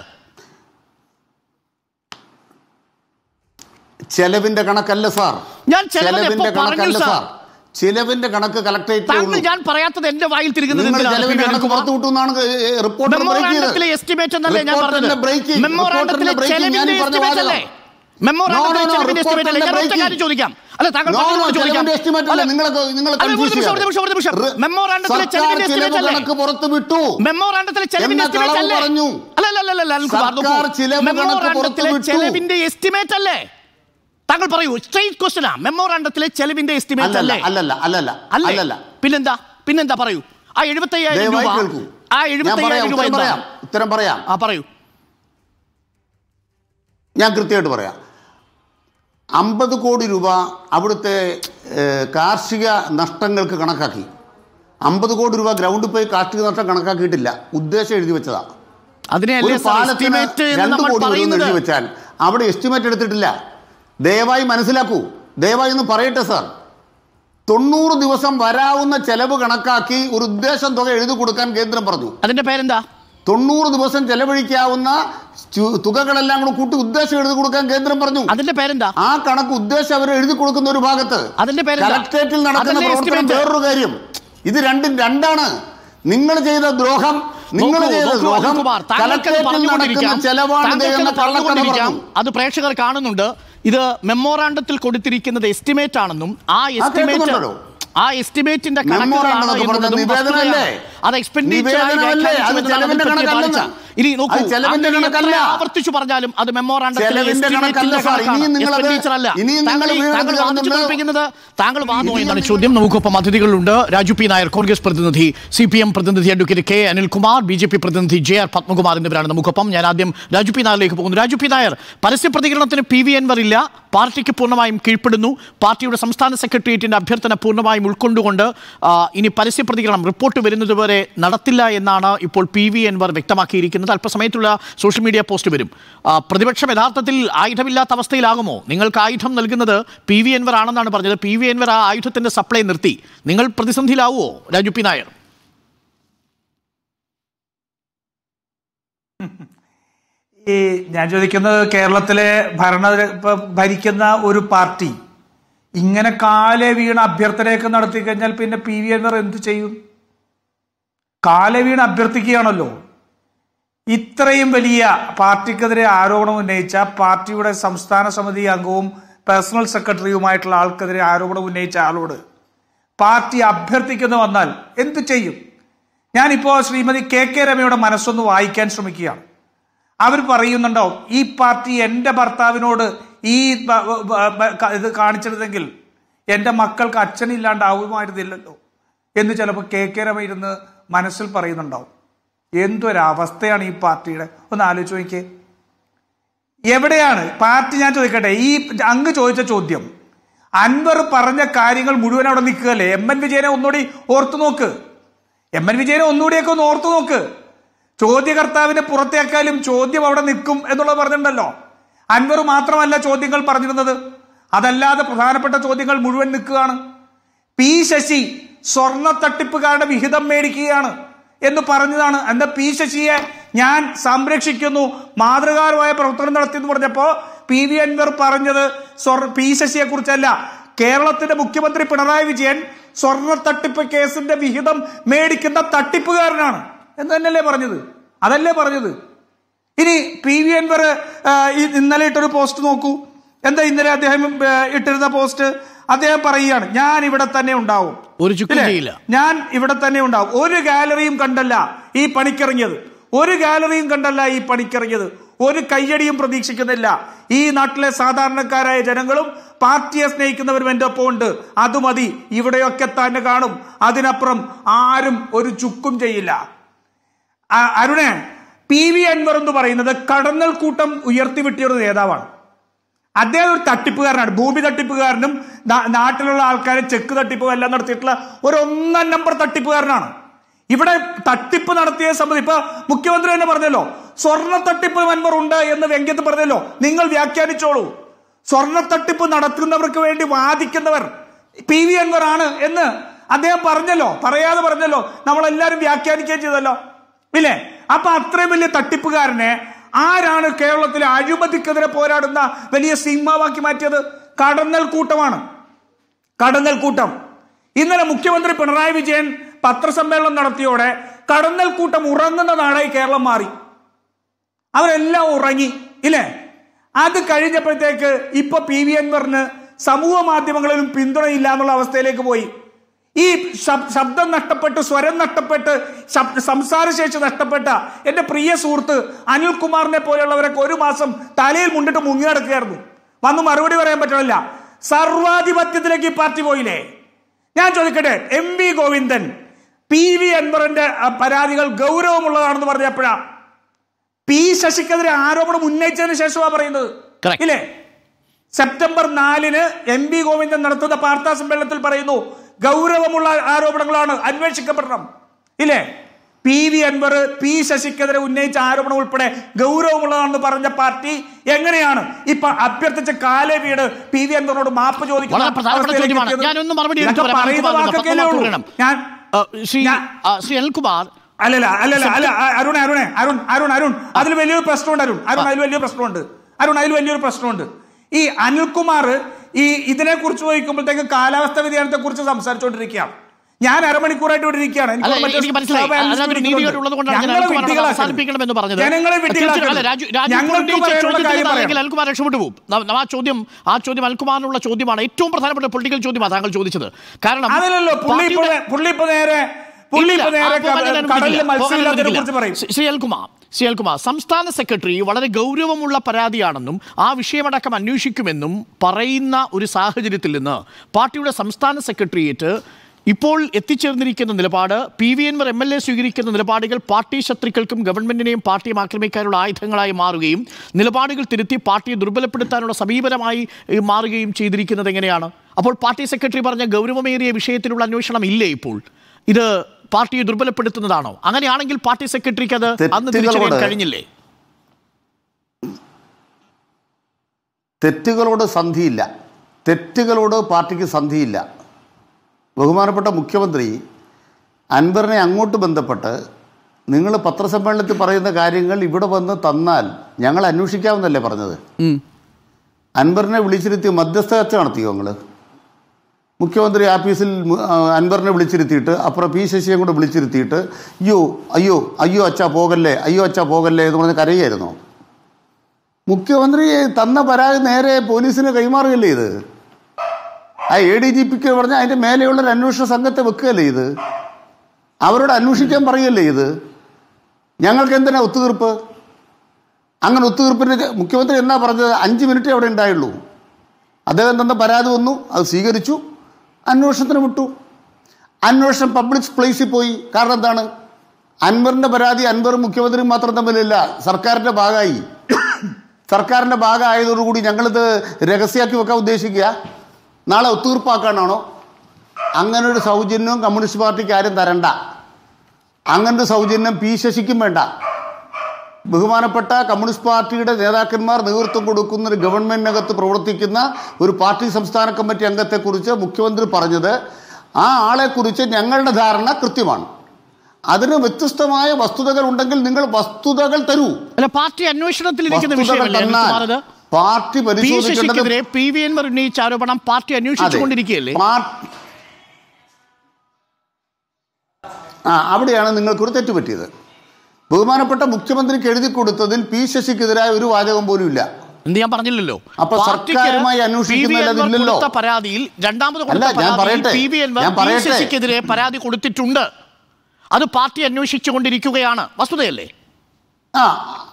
ചെലവിന്റെ കണക്കല്ല സാർ
ഞാൻ ചെലവ് എപ്പോ
ചെലവിന്റെ
പറഞ്ഞു,
കണക്കല്ല
സാർ?
സാർ ചെലവിന്റെ കണക്ക് കളക്ടറേറ്റിലേ
താങ്കൾ
ഉള്ളൂ
ഞാൻ പറയാത്തത് എന്റെ വായിൽ തിരികുന്നത്
നിങ്ങൾ
എന്തിനാണ്
ചെലവിന്റെ
പി.
കണക്ക്
അനിൽകുമാർ?
പുറത്തു വിട്ടുന്നാണ് റിപ്പോർട്ടർ
മെമ്മോറാണ്ടത്തിലെ എസ്റ്റിമേറ്റ് എന്നല്ലേ ഞാൻ പറഞ്ഞത് മെമ്മോറാണ്ടത്തിലെ ചെലവിന്റെ എസ്റ്റിമേറ്റ് അല്ലേ മെമ്മോറാണ്ടത്തിലെ
No, no, no,
ചെലവിന്റെ എസ്റ്റിമേറ്റ് അല്ലേ ഞാൻ
report
ഒറ്റ
ന്റെ
കാര്യം ചോദിക്കാം അല്ല താങ്കൾ
No, no,
പറഞ്ഞത് ചോദിക്കാം
ചെലവിന്റെ estimate അല്ല.
അല്ല,
നിങ്ങള് നിങ്ങള്
അല്ല, ഒരു
confuse
നിമിഷം, ഒരു നിമിഷം, ഒരു നിമിഷം.
ചെയ്യാതെ.
മെമ്മോറാണ്ടത്തിലെ
സർക്കാർ
ചെലവിന്റെ
ചിലവ്
എസ്റ്റിമേറ്റ് അല്ലേ
കണക്ക് പുറത്തു വിട്ടു
മെമ്മോറാണ്ടത്തിലെ ചെലവിന്റെ
എന്ന
എസ്റ്റിമേറ്റ്
കളവ്
അല്ലേ
പറഞ്ഞു.
അല്ല അല്ല അല്ല അല്ല അനിൽകുമാർ നോക്കൂ.
സർക്കാർ ചിലവ് കണക്ക്
മെമ്മോറാണ്ടത്തിലെ
പുറത്തുവിട്ടു.
ചെലവിന്റെ എസ്റ്റിമേറ്റ് അല്ലേ താങ്കൾ പറയൂ സ്ട്രെയിറ്റ് ക്വസ്റ്റനാ മെമ്മോറാണ്ടത്തിലെ ചെലവിന്റെ എസ്റ്റിമേറ്റ്
അല്ലല്ല
അല്ലേ
അല്ലല്ല അല്ലല്ല
അല്ലേ
അല്ലല്ല
പിന്നെന്താ പിന്നെന്താ പറയൂ ആ എഴുപത്തയ്യായിരം
ദയവായി
രൂപ
കേൾക്കൂ
ആ
ഞാൻ
എഴുപത്തയ്യായിരം
പറയാം
രൂപ
ഉത്തരം പറയാം
എന്താണ്
ഉത്തരം പറയാം
ആ പറയൂ
ഞാൻ കൃത്യമായിട്ട് പറയാം അമ്പത് കോടി രൂപ അവിടുത്തെ ഏഹ്, കാർഷിക നഷ്ടങ്ങൾക്ക് കണക്കാക്കി അമ്പത് കോടി രൂപ ഗ്രൗണ്ടിൽ പോയി കാർഷിക നഷ്ടം കണക്കാക്കിയിട്ടില്ല ഉദ്ദേശം എഴുതി വെച്ചതാ
അതിനെയല്ലേ
ഒരു
സാർ
പാലത്തിന്
എസ്റ്റിമേറ്റ് എന്ന്
രണ്ട്
നമ്മൾ
കോടി രൂപ
പറയുന്നത്
എഴുതി വെച്ചാൽ അവിടെ എസ്റ്റിമേറ്റ് എടുത്തിട്ടില്ല ദയവായി മനസ്സിലാക്കൂ ദയവായി ഒന്ന് പറയട്ടെ സാർ തൊണ്ണൂറ് ദിവസം വരാവുന്ന ചെലവ് കണക്കാക്കി ഒരു ഉദ്ദേശം തുക എഴുതി കൊടുക്കാൻ കേന്ദ്രം പറഞ്ഞു
അതിന്റെ പേരെന്താ
തൊണ്ണൂറ് ദിവസം ചെലവഴിക്കാവുന്ന ചു- തുകകളെല്ലാം കൂടെ കൂട്ടി ഉദ്ദേശം എഴുതി കൊടുക്കാൻ കേന്ദ്രം പറഞ്ഞു
അതിന്റെ പേരെന്താ
ആ കണക്ക് ഉദ്ദേശം അവർ എഴുതി കൊടുക്കുന്ന ഒരു ഭാഗത്ത്
അതിന്റെ പേരെന്താ?
കളക്ടറേറ്റിൽ നടക്കുന്ന
അതല്ലേ
പ്രവർത്തനം
estimate?
വേറൊരു കാര്യം ഇത് രണ്ടും രണ്ടാണ് നിങ്ങൾ ചെയ്ത ദ്രോഹം നിങ്ങൾ
നോക്കൂ,
ചെയ്ത
നോക്കൂ,
ദ്രോഹം
അനിൽകുമാർ, താങ്കൾക്കത്
കളക്ടറേറ്റിൽ നടക്കുന്ന
പറഞ്ഞുകൊണ്ടിരിക്കാം.
ചെലവാണ് ഇത്
താങ്കൾക്കത്
എന്ന കള്ളക്കഥ
പറഞ്ഞുകൊണ്ടിരിക്കാം.
പറഞ്ഞു
അത് പ്രേക്ഷകർ കാണുന്നുണ്ട് ഇത് മെമ്മോറാണ്ടത്തിൽ കൊടുത്തിരിക്കുന്നത് എസ്റ്റിമേറ്റ് ആണെന്നും ആ എസ്റ്റിമേറ്റ്
കേൾക്കുന്നുണ്ടല്ലോ.
ആ എസ്റ്റിമേറ്റിന്റെ
മെമ്മോറാണ്ടം എന്നൊക്കെ പറഞ്ഞാൽ നിവേദനമല്ലേ?
അത് expenditure ആയി
നിവേദനമല്ലേ? അത്
വ്യാഖ്യാനിച്ചു
ചെലവിന്റെ
എന്നതാണ് പറ്റിയ
കണക്കല്ലെന്ന്.
പാളിച്ച. ഇനി നോക്കൂ
അത് ചെലവിന്റെ
അങ്ങനെ എത്ര
കണക്കല്ല.
ആവർത്തിച്ചു പറഞ്ഞാലും അത് മെമ്മോറാണ്ടത്തിലെ
ചെലവിന്റെ കണക്കല്ല
എസ്റ്റിമേറ്റിന്റെ
സാർ.
കണക്കാണ്
ഇനിയും നിങ്ങളത്
എക്സ്പെൻഡിച്ചർ അല്ല
ഇനിയും നിങ്ങൾ
താങ്കൾ ഈ-
വീണ്ടും
താങ്കൾ വാദിച്ചു
കാണുന്നുണ്ട്.
തോൽപ്പിക്കുന്നത് താങ്കൾ വാദമോ എന്നാണ് ചോദ്യം നമുക്കൊപ്പം അതിഥികളുണ്ട് രാജു പി നായർ കോൺഗ്രസ് പ്രതിനിധി സി പി എം പ്രതിനിധി advocate K Anilkumar B J P പ്രതിനിധി ജെ ആർ പത്മകുമാർ എന്നിവരാണ് നമുക്കൊപ്പം ഞാൻ ആദ്യം രാജു പി നായരിലേക്ക് പോകുന്നു രാജു പി നായർ പരസ്യ പ്രതികരണത്തിന് പി വി എൻവർ ഇല്ല പാർട്ടിക്ക് പൂർണ്ണമായും കീഴ്പ്പെടുന്നു പാർട്ടിയുടെ സംസ്ഥാന സെക്രട്ടേറിയറ്റിന്റെ അഭ്യർത്ഥന പൂർണ്ണമായും ഉൾക്കൊണ്ടുകൊണ്ട് ആ, ഇനി പരസ്യ പ്രതികരണം റിപ്പോർട്ട് വരുന്നതുവരെ നടത്തില്ല എന്നാണ് ഇപ്പോൾ പി വി എൻവർ വ്യക്തമാക്കിയിരിക്കുന്നത് അല്പസമയത്തുള്ള സോഷ്യൽ മീഡിയ പോസ്റ്റ് വരും ആ, പ്രതിപക്ഷം യഥാർത്ഥത്തിൽ ആയുധമില്ലാത്ത അവസ്ഥയിലാകുമോ നിങ്ങൾക്ക് ആയുധം നൽകുന്നത് പി വി എൻവർ ആണെന്നാണ് പറഞ്ഞത് പി വി എൻവർ ആ ആയുധത്തിന്റെ സപ്ലൈ നിർത്തി നിങ്ങൾ പ്രതിസന്ധിയിലാവുമോ രാജു പി നായർ
ഈ ഞാൻ ചോദിക്കുന്നത് കേരളത്തിലെ ഭരണ ഇപ്പൊ ഭരിക്കുന്ന ഒരു പാർട്ടി ഇങ്ങനെ കാലെ വീണ അഭ്യർത്ഥനയൊക്കെ നടത്തി കഴിഞ്ഞാൽ പിന്നെ പി വി എൻവർ എന്ത് ചെയ്യും കാലെ വീണ് അഭ്യർത്ഥിക്കുകയാണല്ലോ ഇത്രയും വലിയ പാർട്ടിക്കെതിരെ ആരോപണം ഉന്നയിച്ച പാർട്ടിയുടെ സംസ്ഥാന സമിതി അംഗവും പേഴ്സണൽ സെക്രട്ടറിയുമായിട്ടുള്ള ആൾക്കെതിരെ ആരോപണം ഉന്നയിച്ച ആളോട് പാർട്ടി അഭ്യർത്ഥിക്കുന്നു വന്നാൽ എന്ത് ചെയ്യും ഞാനിപ്പോൾ ശ്രീമതി കെ കെ രമയുടെ മനസ്സൊന്ന് വായിക്കാൻ ശ്രമിക്കുകയാണ് അവർ പറയുന്നുണ്ടാവും ഈ പാർട്ടി എൻ്റെ ഭർത്താവിനോട് ഈ ബ- ബ- ബ- ക- ഇത് കാണിച്ചിരുന്നെങ്കിൽ എൻ്റെ മക്കൾക്ക് അച്ഛനില്ലാണ്ടാവുമായിരുന്നില്ലല്ലോ എന്ന് ചിലപ്പോൾ കെ കെ രമ ഇരുന്ന് മനസ്സിൽ പറയുന്നുണ്ടാവും എന്തൊരവസ്ഥയാണ് ഈ പാർട്ടിയുടെ ഒന്ന് ആലോചിച്ച് നോക്കിയേ എവിടെയാണ് പാർട്ടി ഞാൻ ചോദിക്കട്ടെ ഈ അങ്ങ് ചോദിച്ച ചോദ്യം അൻവർ പറഞ്ഞ കാര്യങ്ങൾ മുഴുവൻ അവിടെ നിൽക്കുകയല്ലേ എം എൻ വിജയനെ ഒന്നുകൂടി ഓർത്തു നോക്ക് എം എൻ വിജയനെ ഒന്നുകൂടിയൊക്കെ ഒന്ന് ഓർത്തു നോക്ക് ചോദ്യകർത്താവിനെ പുറത്തേക്കാലും ചോദ്യം അവിടെ നിൽക്കും എന്നുള്ളത് പറഞ്ഞിട്ടുണ്ടല്ലോ അൻവർ മാത്രമല്ല ചോദ്യങ്ങൾ പറഞ്ഞിരുന്നത് അതല്ലാതെ പ്രധാനപ്പെട്ട ചോദ്യങ്ങൾ മുഴുവൻ നിൽക്കുകയാണ് പി ശശി സ്വർണ്ണ തട്ടിപ്പുകാരുടെ വിഹിതം മേടിക്കുകയാണ് എന്ന് പറഞ്ഞതാണ് എന്താ പി ശശിയെ ഞാൻ സംരക്ഷിക്കുന്നു മാതൃകാപരമായ പ്രവർത്തനം നടത്തി എന്ന് പറഞ്ഞപ്പോ പി വി അൻവർ പറഞ്ഞത് സ്വർ- പി ശശിയെ കുറിച്ചല്ല കേരളത്തിന്റെ മുഖ്യമന്ത്രി പിണറായി വിജയൻ സ്വർണ്ണ തട്ടിപ്പ് കേസിന്റെ വിഹിതം മേടിക്കുന്ന തട്ടിപ്പുകാരനാണ് എന്ന് തന്നെയല്ലേ പറഞ്ഞത് അതല്ലേ പറഞ്ഞത് ഇനി പി വി അൻവർ ആ, ഈ- ഇന്നലെ ഇട്ടൊരു പോസ്റ്റ് നോക്കൂ എന്താ ഇന്നലെ അദ്ദേഹം ആ, ഇട്ടിരുന്ന പോസ്റ്റ് അദ്ദേഹം പറയുകയാണ് ഞാൻ ഇവിടെ തന്നെ ഉണ്ടാവും
ഒരു ചുക്കും
ഇല്ലേ?
ചെയ്യില്ല.
ഞാൻ ഇവിടെ തന്നെ ഉണ്ടാവും ഒരു ഗാലറിയും കണ്ടല്ല ഈ പണിക്കിറങ്ങിയത് ഒരു ഗാലറിയും കണ്ടല്ല ഈ പണിക്കിറങ്ങിയത് ഒരു കയ്യടിയും പ്രതീക്ഷിക്കുന്നില്ല ഈ നാട്ടിലെ സാധാരണക്കാരായ ജനങ്ങളും പാർട്ടിയെ സ്നേഹിക്കുന്നവരും എൻ്റെ ഒപ്പം ഉണ്ട് അത് മതി ഇവിടെയൊക്കെ തന്നെ കാണും അതിനപ്പുറം ആരും ഒരു ചുക്കും ചെയ്യില്ല ആ, അരുണേ പി വി അൻവർ എന്ന് പറയുന്നത് കടന്നൽ കൂട്ടം ഉയർത്തിവിട്ടിയ ഒരു നേതാവാണ് അദ്ദേഹം ഒരു തട്ടിപ്പുകാരനാണ് ഭൂമി തട്ടിപ്പുകാരനും നാ- നാട്ടിലുള്ള ആൾക്കാരെ ചെക്ക് തട്ടിപ്പും എല്ലാം നടത്തിയിട്ടുള്ള ഒരു ഒന്നാം നമ്പർ തട്ടിപ്പുകാരനാണ് ഇവിടെ തട്ടിപ്പ് നടത്തിയ സംബന്ധം ഇപ്പൊ മുഖ്യമന്ത്രി തന്നെ പറഞ്ഞല്ലോ സ്വർണ്ണ തട്ടിപ്പ് അൻവർ ഉണ്ട് എന്ന് വെങ്കത്ത് പറഞ്ഞല്ലോ നിങ്ങൾ വ്യാഖ്യാനിച്ചോളൂ സ്വർണ്ണ തട്ടിപ്പ് നടത്തുന്നവർക്ക് വേണ്ടി വാദിക്കുന്നവർ പി വി അൻവർ ആണ് എന്ന് അദ്ദേഹം പറഞ്ഞല്ലോ പറയാതെ പറഞ്ഞല്ലോ നമ്മളെല്ലാരും വ്യാഖ്യാനിക്കുകയും ചെയ്തല്ലോ ഇല്ലേ അപ്പൊ അത്രയും വലിയ തട്ടിപ്പുകാരനെ ആരാണ് കേരളത്തിലെ അഴിമതിക്കെതിരെ പോരാടുന്ന വലിയ സിംഹമാക്കി മാറ്റിയത് കടന്നൽ കൂട്ടമാണ് കടന്നൽ കൂട്ടം ഇന്നലെ മുഖ്യമന്ത്രി പിണറായി വിജയൻ പത്രസമ്മേളനം നടത്തിയോടെ കടന്നൽ കൂട്ടം ഉറങ്ങുന്ന നാടായി കേരളം മാറി അവരെല്ലാം ഉറങ്ങി ഇല്ലേ അത് കഴിഞ്ഞപ്പോഴത്തേക്ക് ഇപ്പൊ പി വി അൻവറിന് സമൂഹ മാധ്യമങ്ങളിലും പിന്തുണയില്ല എന്നുള്ള അവസ്ഥയിലേക്ക് പോയി ഈ ശബ്- ശബ്ദം നഷ്ടപ്പെട്ട് സ്വരം നഷ്ടപ്പെട്ട് ശബ്- സംസാരശേഷി നഷ്ടപ്പെട്ട എന്റെ പ്രിയ സുഹൃത്ത് അനിൽകുമാറിനെ പോലെയുള്ളവരൊക്കെ ഒരു മാസം തലയിൽ മുണ്ടിട്ട് മുങ്ങി നടക്കുകയായിരുന്നു വന്ന് മറുപടി പറയാൻ പറ്റണില്ല സർവാധിപത്യത്തിലേക്ക് ഈ പാർട്ടി പോയില്ലേ ഞാൻ ചോദിക്കട്ടെ M V Govindan P V അൻവറിന്റെ ആ, പരാതികൾ ഗൗരവമുള്ളതാണെന്ന് പറഞ്ഞപ്പോഴാ പി ശശിക്കെതിരെ ആരോപണം ഉന്നയിച്ചതിന് ശേഷമാണ് പറയുന്നത്
Correct.
ഇല്ലേ സെപ്റ്റംബർ നാലിന് എം പി ഗോവിന്ദൻ നടത്തുന്ന വാർത്താ സമ്മേളനത്തിൽ പറയുന്നു ഗൗരവമുള്ള ആരോപണങ്ങളാണ് അന്വേഷിക്കപ്പെടണം ഇല്ലേ പി വി അൻവർ പി ശശിക്കെതിരെ ഉന്നയിച്ച ആരോപണം ഉൾപ്പെടെ ഗൗരവമുള്ളതാണെന്ന് പറഞ്ഞ പാർട്ടി എങ്ങനെയാണ് ഇപ്പൊ അഭ്യർത്ഥിച്ച കാലേ വീട് പി വി അൻവറിനോട് മാപ്പ് ചോദിക്കുന്ന
വളരെ പ്രധാനപ്പെട്ട
അവസ്ഥയിലേക്ക്
ചോദ്യമാണ്
എത്തിയത്?
ഞാനൊന്ന് മറുപടി
ഇതൊക്കെ
എടുത്തു വരാം.
പറയുന്ന
അനിൽകുമാർ
വാക്കൊക്കെ
പത്മ
ഉള്ളൂ.
വേണം.
ഞാൻ
ആ, ശ്രീ
ഞാൻ-
ആ, ശ്രീ അനിൽകുമാർ
അല്ലല്ല അല്ലല്ല അല്ല അ- അരുൺ അരുണേ അരുൺ അരുൺ അരുൺ അതിൽ വലിയൊരു പ്രശ്നമുണ്ട് അരുൺ അരുൺ അതിൽ വലിയൊരു പ്രശ്നമുണ്ട് അരുൺ അതിൽ വലിയൊരു പ്രശ്നമുണ്ട് ഈ അനിൽകുമാർ ഈ ഇതിനെ കുറിച്ച് ചോദിക്കുമ്പോഴത്തേക്ക് കാലാവസ്ഥ വ്യതിയാനത്തെ കുറിച്ച് സംസാരിച്ചുകൊണ്ടിരിക്കുകയാണ് ഞാൻ അരമണിക്കൂറായിട്ട് ഇവിടെ ഇരിക്കുകയാണ് എനിക്ക്
അല്ല
മറ്റേ
എനിക്ക് മനസ്സിലായി
സഭ
അതിനകത്ത്
അനുസരിക്കുന്നുണ്ട്.
നീതികേട് ഉള്ളത് കൊണ്ടാണ് ഞാൻ
ഞങ്ങളെ
അനിൽകുമാറിനെ
വിഡ്ഢികളാക്കരുത്.
അവസാനിപ്പിക്കണമെന്ന് പറഞ്ഞത്
ജനങ്ങളെ വിഡ്ഢികളാക്കരുത്.
അല്ല, രാജു രാജു
ഞങ്ങൾക്ക്
ഉന്നയിച്ച
പറയാനുള്ള
ചോദ്യത്തിൽ
കാര്യം
നിന്നാണെങ്കിൽ
പറയാം.
അനിൽകുമാർ രക്ഷപ്പെട്ടു പോകും ന- ന- ആ ചോദ്യം ആ ചോദ്യം അനിൽകുമാറിനുള്ള ചോദ്യമാണ് ഏറ്റവും പ്രധാനപ്പെട്ട പൊളിറ്റിക്കൽ ചോദ്യമാണ് താങ്കൾ ചോദിച്ചത് കാരണം
അതല്ലല്ലോ പുള്ളി ഇപ്പൊ
പാർട്ടിയുടെ-
പുള്ളി ഇപ്പൊ നേരെ പുള്ളി
ഇല്ല,
ഇപ്പൊ നേരെ
ആ, പോകാൻ ഞാൻ
കടലിൽ
അനുവദിക്കില്ല. പോകാൻ
മത്സ്യമില്ലാത്തതിനെ
അനുവദിക്കില്ല.
കുറിച്ച് പറയും
ശ്രീ- ശ്രീ അൽകുമാർ ശ്രീ അൽകുമാർ സംസ്ഥാന സെക്രട്ടറി വളരെ ഗൗരവമുള്ള പരാതിയാണെന്നും ആ വിഷയമടക്കം അന്വേഷിക്കുമെന്നും പറയുന്ന ഒരു സാഹചര്യത്തിൽ നിന്ന് പാർട്ടിയുടെ സംസ്ഥാന സെക്രട്ടേറിയറ്റ് ഇപ്പോൾ എത്തിച്ചേർന്നിരിക്കുന്ന നിലപാട് P V Anvar M L A സ്വീകരിക്കുന്ന നിലപാടുകൾ പാർട്ടി ശത്രുക്കൾക്കും ഗവൺമെന്റിനെയും പാർട്ടിയും ആക്രമിക്കാനുള്ള ആയുധങ്ങളായി മാറുകയും നിലപാടുകൾ തിരുത്തി പാർട്ടിയെ ദുർബലപ്പെടുത്താനുള്ള സമീപനമായി ഏഹ്, മാറുകയും ചെയ്തിരിക്കുന്നത് എങ്ങനെയാണ് അപ്പോൾ പാർട്ടി സെക്രട്ടറി പറഞ്ഞ ഗൗരവമേറിയ വിഷയത്തിലുള്ള അന്വേഷണം ഇല്ലേ ഇപ്പോൾ ഇത് പാർട്ടിയെ ദുർബലപ്പെടുത്തുന്നതാണോ അങ്ങനെയാണെങ്കിൽ പാർട്ടി സെക്രട്ടറിക്ക് അത് അന്ന് തിരിച്ചറിയാൻ
തെറ്റുകളോട്
കഴിഞ്ഞില്ലേ
തെറ്റുകളോട് സന്ധിയില്ല തെറ്റുകളോട് പാർട്ടിക്ക് സന്ധിയില്ല ബഹുമാനപ്പെട്ട മുഖ്യമന്ത്രി അൻവറിനെ അങ്ങോട്ട് ബന്ധപ്പെട്ട് നിങ്ങൾ പത്രസമ്മേളനത്തിൽ പറയുന്ന കാര്യങ്ങൾ ഇവിടെ വന്ന് തന്നാൽ ഞങ്ങൾ അന്വേഷിക്കാമെന്നല്ലേ പറഞ്ഞത് അൻവറിനെ വിളിച്ചിരുത്തി മധ്യസ്ഥ ചർച്ച നടത്തിയോ നിങ്ങൾ മുഖ്യമന്ത്രി ആഫീസിൽ മു- ആ, അൻവറിനെ വിളിച്ചിരുത്തിയിട്ട് അപ്പുറം പി ശശിയെ കൂടെ വിളിച്ചിരുത്തിയിട്ട് അയ്യോ അയ്യോ അയ്യോ അച്ഛാ പോകല്ലേ അയ്യോ അച്ഛാ പോകല്ലേ എന്ന് പറഞ്ഞ് കരയായിരുന്നോ മുഖ്യമന്ത്രി തന്ന പരാതി നേരെ പോലീസിന് കൈമാറുകയല്ലേ ഇത് ആ എ ഡി ജി പിക്ക് പറഞ്ഞാൽ അതിൻ്റെ മേലെയുള്ള ഒരു അന്വേഷണ സംഘത്തെ വെക്കുകയല്ലേ ഇത് അവരോട് അന്വേഷിക്കാൻ പറയല്ലേ ഇത് ഞങ്ങൾക്ക് എന്തിനാ ഒത്തുതീർപ്പ് അങ്ങനെ ഒത്തുതീർപ്പിന് മുഖ്യമന്ത്രി എന്നാ പറഞ്ഞത് അഞ്ച് മിനിറ്റേ അവിടെ ഉണ്ടായുള്ളൂ അദ്ദേഹം തന്ന പരാതി വന്നു അത് സ്വീകരിച്ചു അന്വേഷണത്തിന് വിട്ടു അന്വേഷണം പബ്ലിക് പ്ലേസിൽ പോയി കാരണം എന്താണ് അൻവറിന്റെ പരാതി അൻവറും മുഖ്യമന്ത്രിയും മാത്രം തമ്മിലല്ല സർക്കാരിന്റെ ഭാഗമായി സർക്കാരിന്റെ ഭാഗമായതോടുകൂടി ഞങ്ങളിത് രഹസ്യമാക്കി വെക്കാൻ ഉദ്ദേശിക്കുക നാളെ ഒത്തുതീർപ്പാക്കാനാണോ അങ്ങനെ ഒരു സൗജന്യവും കമ്മ്യൂണിസ്റ്റ് പാർട്ടിക്ക് ആരും തരണ്ട അങ്ങനൊരു സൗജന്യം പി ശശിക്കും വേണ്ട ബഹുമാനപ്പെട്ട കമ്മ്യൂണിസ്റ്റ് പാർട്ടിയുടെ നേതാക്കന്മാർ നേതൃത്വം കൊടുക്കുന്ന ഒരു ഗവൺമെന്റിനകത്ത് പ്രവർത്തിക്കുന്ന ഒരു പാർട്ടി സംസ്ഥാന കമ്മിറ്റി അംഗത്തെക്കുറിച്ച് മുഖ്യമന്ത്രി പറഞ്ഞത് ആ ആളെക്കുറിച്ച് ഞങ്ങളുടെ ധാരണ കൃത്യമാണ് അതിന് വ്യത്യസ്തമായ വസ്തുതകൾ ഉണ്ടെങ്കിൽ നിങ്ങൾ വസ്തുതകൾ തരൂ
അല്ല പാർട്ടി അന്വേഷണത്തിലിരിക്കുന്ന
വസ്തുതകൾ
വിഷയമല്ലേ
തന്നാൽ
അനിൽകുമാർ അത്
പാർട്ടി
പി
പരിശോധിക്കേണ്ടത്
ശശിക്കെതിരെ പി വി എൻവർ ഉന്നയിച്ച ആരോപണം പാർട്ടി
അതെ.
അന്വേഷിച്ചുകൊണ്ടിരിക്കുകയല്ലേ
പാർട്ടി- ആ അവിടെയാണ് നിങ്ങൾക്കൊരു തെറ്റ് പറ്റിയത് ബഹുമാനപ്പെട്ട മുഖ്യമന്ത്രിക്ക് എഴുതി കൊടുത്തതിൽ പി ശശിക്കെതിരായ ഒരു വാചകം പോലും ഇല്ല
എന്ത് ഞാൻ പറഞ്ഞില്ലല്ലോ
അപ്പൊ
പാർട്ടിക്ക്
സർക്കാരുമായി
പി വി
അന്വേഷിക്കുന്നതിൽ
എൻവർ
അതില്ലല്ലോ.
കൊടുത്ത പരാതിയിൽ രണ്ടാമത്
അല്ല,
കൊടുത്ത
ഞാൻ
പരാതിയിൽ
പറയട്ടെ.
പി വി എൻവർ
ഞാൻ
പി
പറയട്ടെ.
ശശിക്കെതിരെ പരാതി കൊടുത്തിട്ടുണ്ട് അത് പാർട്ടി അന്വേഷിച്ചുകൊണ്ടിരിക്കുകയാണ് വസ്തുതയല്ലേ
ആ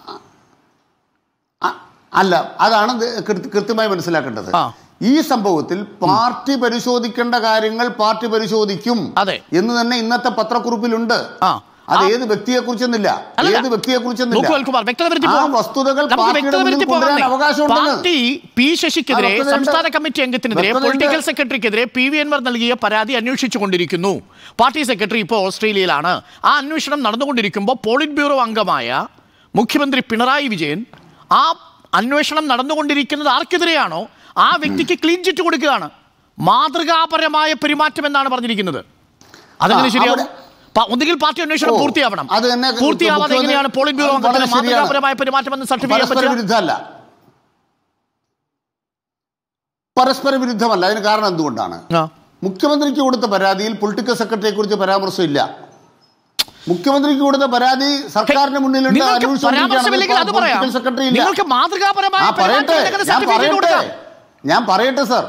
ആ, അല്ല അതാണ് ഇത് കൃത്യ- കൃത്യമായി മനസ്സിലാക്കേണ്ടത്
ആ.
ഈ സംഭവത്തിൽ പാർട്ടി പരിശോധിക്കേണ്ട കാര്യങ്ങൾ പാർട്ടി പരിശോധിക്കും
അതെ.
എന്ന് തന്നെ ഇന്നത്തെ പത്രക്കുറിപ്പിലുണ്ട്
ആ.
അത്
ആ.
ഏത് വ്യക്തിയെ കുറിച്ചെന്നില്ല
അല്ലല്ല.
ഏത് വ്യക്തിയെ
നോക്കൂ അൽകുമാർ വ്യക്തത വരുത്തി
ആ
പോകാം.
വസ്തുതകൾ
നമുക്ക്
പാർട്ടിയുടെ
വ്യക്തത
മുന്നിൽ
വരുത്തി
കൊണ്ടുവരാൻ
പോകാം.
അവകാശമുണ്ടെന്ന്
പാർട്ടി പി ശശിക്കെതിരെ
ആ, വ്യക്തതയുണ്ട്.
സംസ്ഥാന കമ്മിറ്റി അംഗത്തിനെതിരെ
വ്യക്തതയുണ്ട്.
പൊളിറ്റിക്കൽ സെക്രട്ടറിക്കെതിരെ പി വി എൻവർ നൽകിയ പരാതി അന്വേഷിച്ചുകൊണ്ടിരിക്കുന്നു പാർട്ടി സെക്രട്ടറി ഇപ്പോൾ ഓസ്ട്രേലിയയിലാണ് ആ അന്വേഷണം നടന്നുകൊണ്ടിരിക്കുമ്പോൾ പോളിറ്റ് ബ്യൂറോ അംഗമായ മുഖ്യമന്ത്രി പിണറായി വിജയൻ ആ അന്വേഷണം നടന്നുകൊണ്ടിരിക്കുന്നത് ആർക്കെതിരെയാണോ ആ വ്യക്തിക്ക് ക്ലീൻ ചിറ്റ് കൊടുക്കുകയാണ് മാതൃകാപരമായ പെരുമാറ്റം എന്നാണ് പറഞ്ഞിരിക്കുന്നത് അതെങ്ങനെ
ആ,
ശരിയാവും
അവിടെ-
പ- ഒന്നുകിൽ പാർട്ടി അന്വേഷണം
ഓ,
പൂർത്തിയാവണം
അത് തന്നെ
പൂർത്തിയാവാതെ
മുഖ്യമന്ത്രി-
എങ്ങനെയാണ് പോളിറ്റ് ബ്യൂറോ
അത് വളരെ
അംഗത്തിന്
ശരിയാണ്.
മാതൃകാപരമായ പെരുമാറ്റം എന്ന് സർട്ടിഫിക്കറ്റ് ചെയ്യാൻ
പരസ്പര
പറ്റുക
വിരുദ്ധമല്ല പരസ്പര വിരുദ്ധമല്ല അതിന് കാരണം എന്തുകൊണ്ടാണ്
ആ.
മുഖ്യമന്ത്രിക്ക് കൊടുത്ത പരാതിയിൽ പൊളിറ്റിക്കൽ സെക്രട്ടറിയെ കുറിച്ച് പരാമർശമില്ല മുഖ്യമന്ത്രിക്ക് കൊടുത്ത പരാതി സർക്കാരിന് മുന്നിലുണ്ട്
നിങ്ങൾക്ക്
അന്വേഷിച്ചുകൊണ്ടിരിക്കുകയാണ്.
പരാമർശമില്ലെങ്കിൽ അത് പറയാം
പൊളിറ്റിക്കൽ സെക്രട്ടറി ഇല്ല
നിങ്ങൾക്ക് മാതൃകാപരമായ
ആ പറയട്ടെ
പെരുമാറ്റം
ഞാൻ
സർട്ടിഫിക്കറ്റ്
പറയട്ടെ
കൊടുക്കാം
ഞാൻ പറയട്ടെ സർ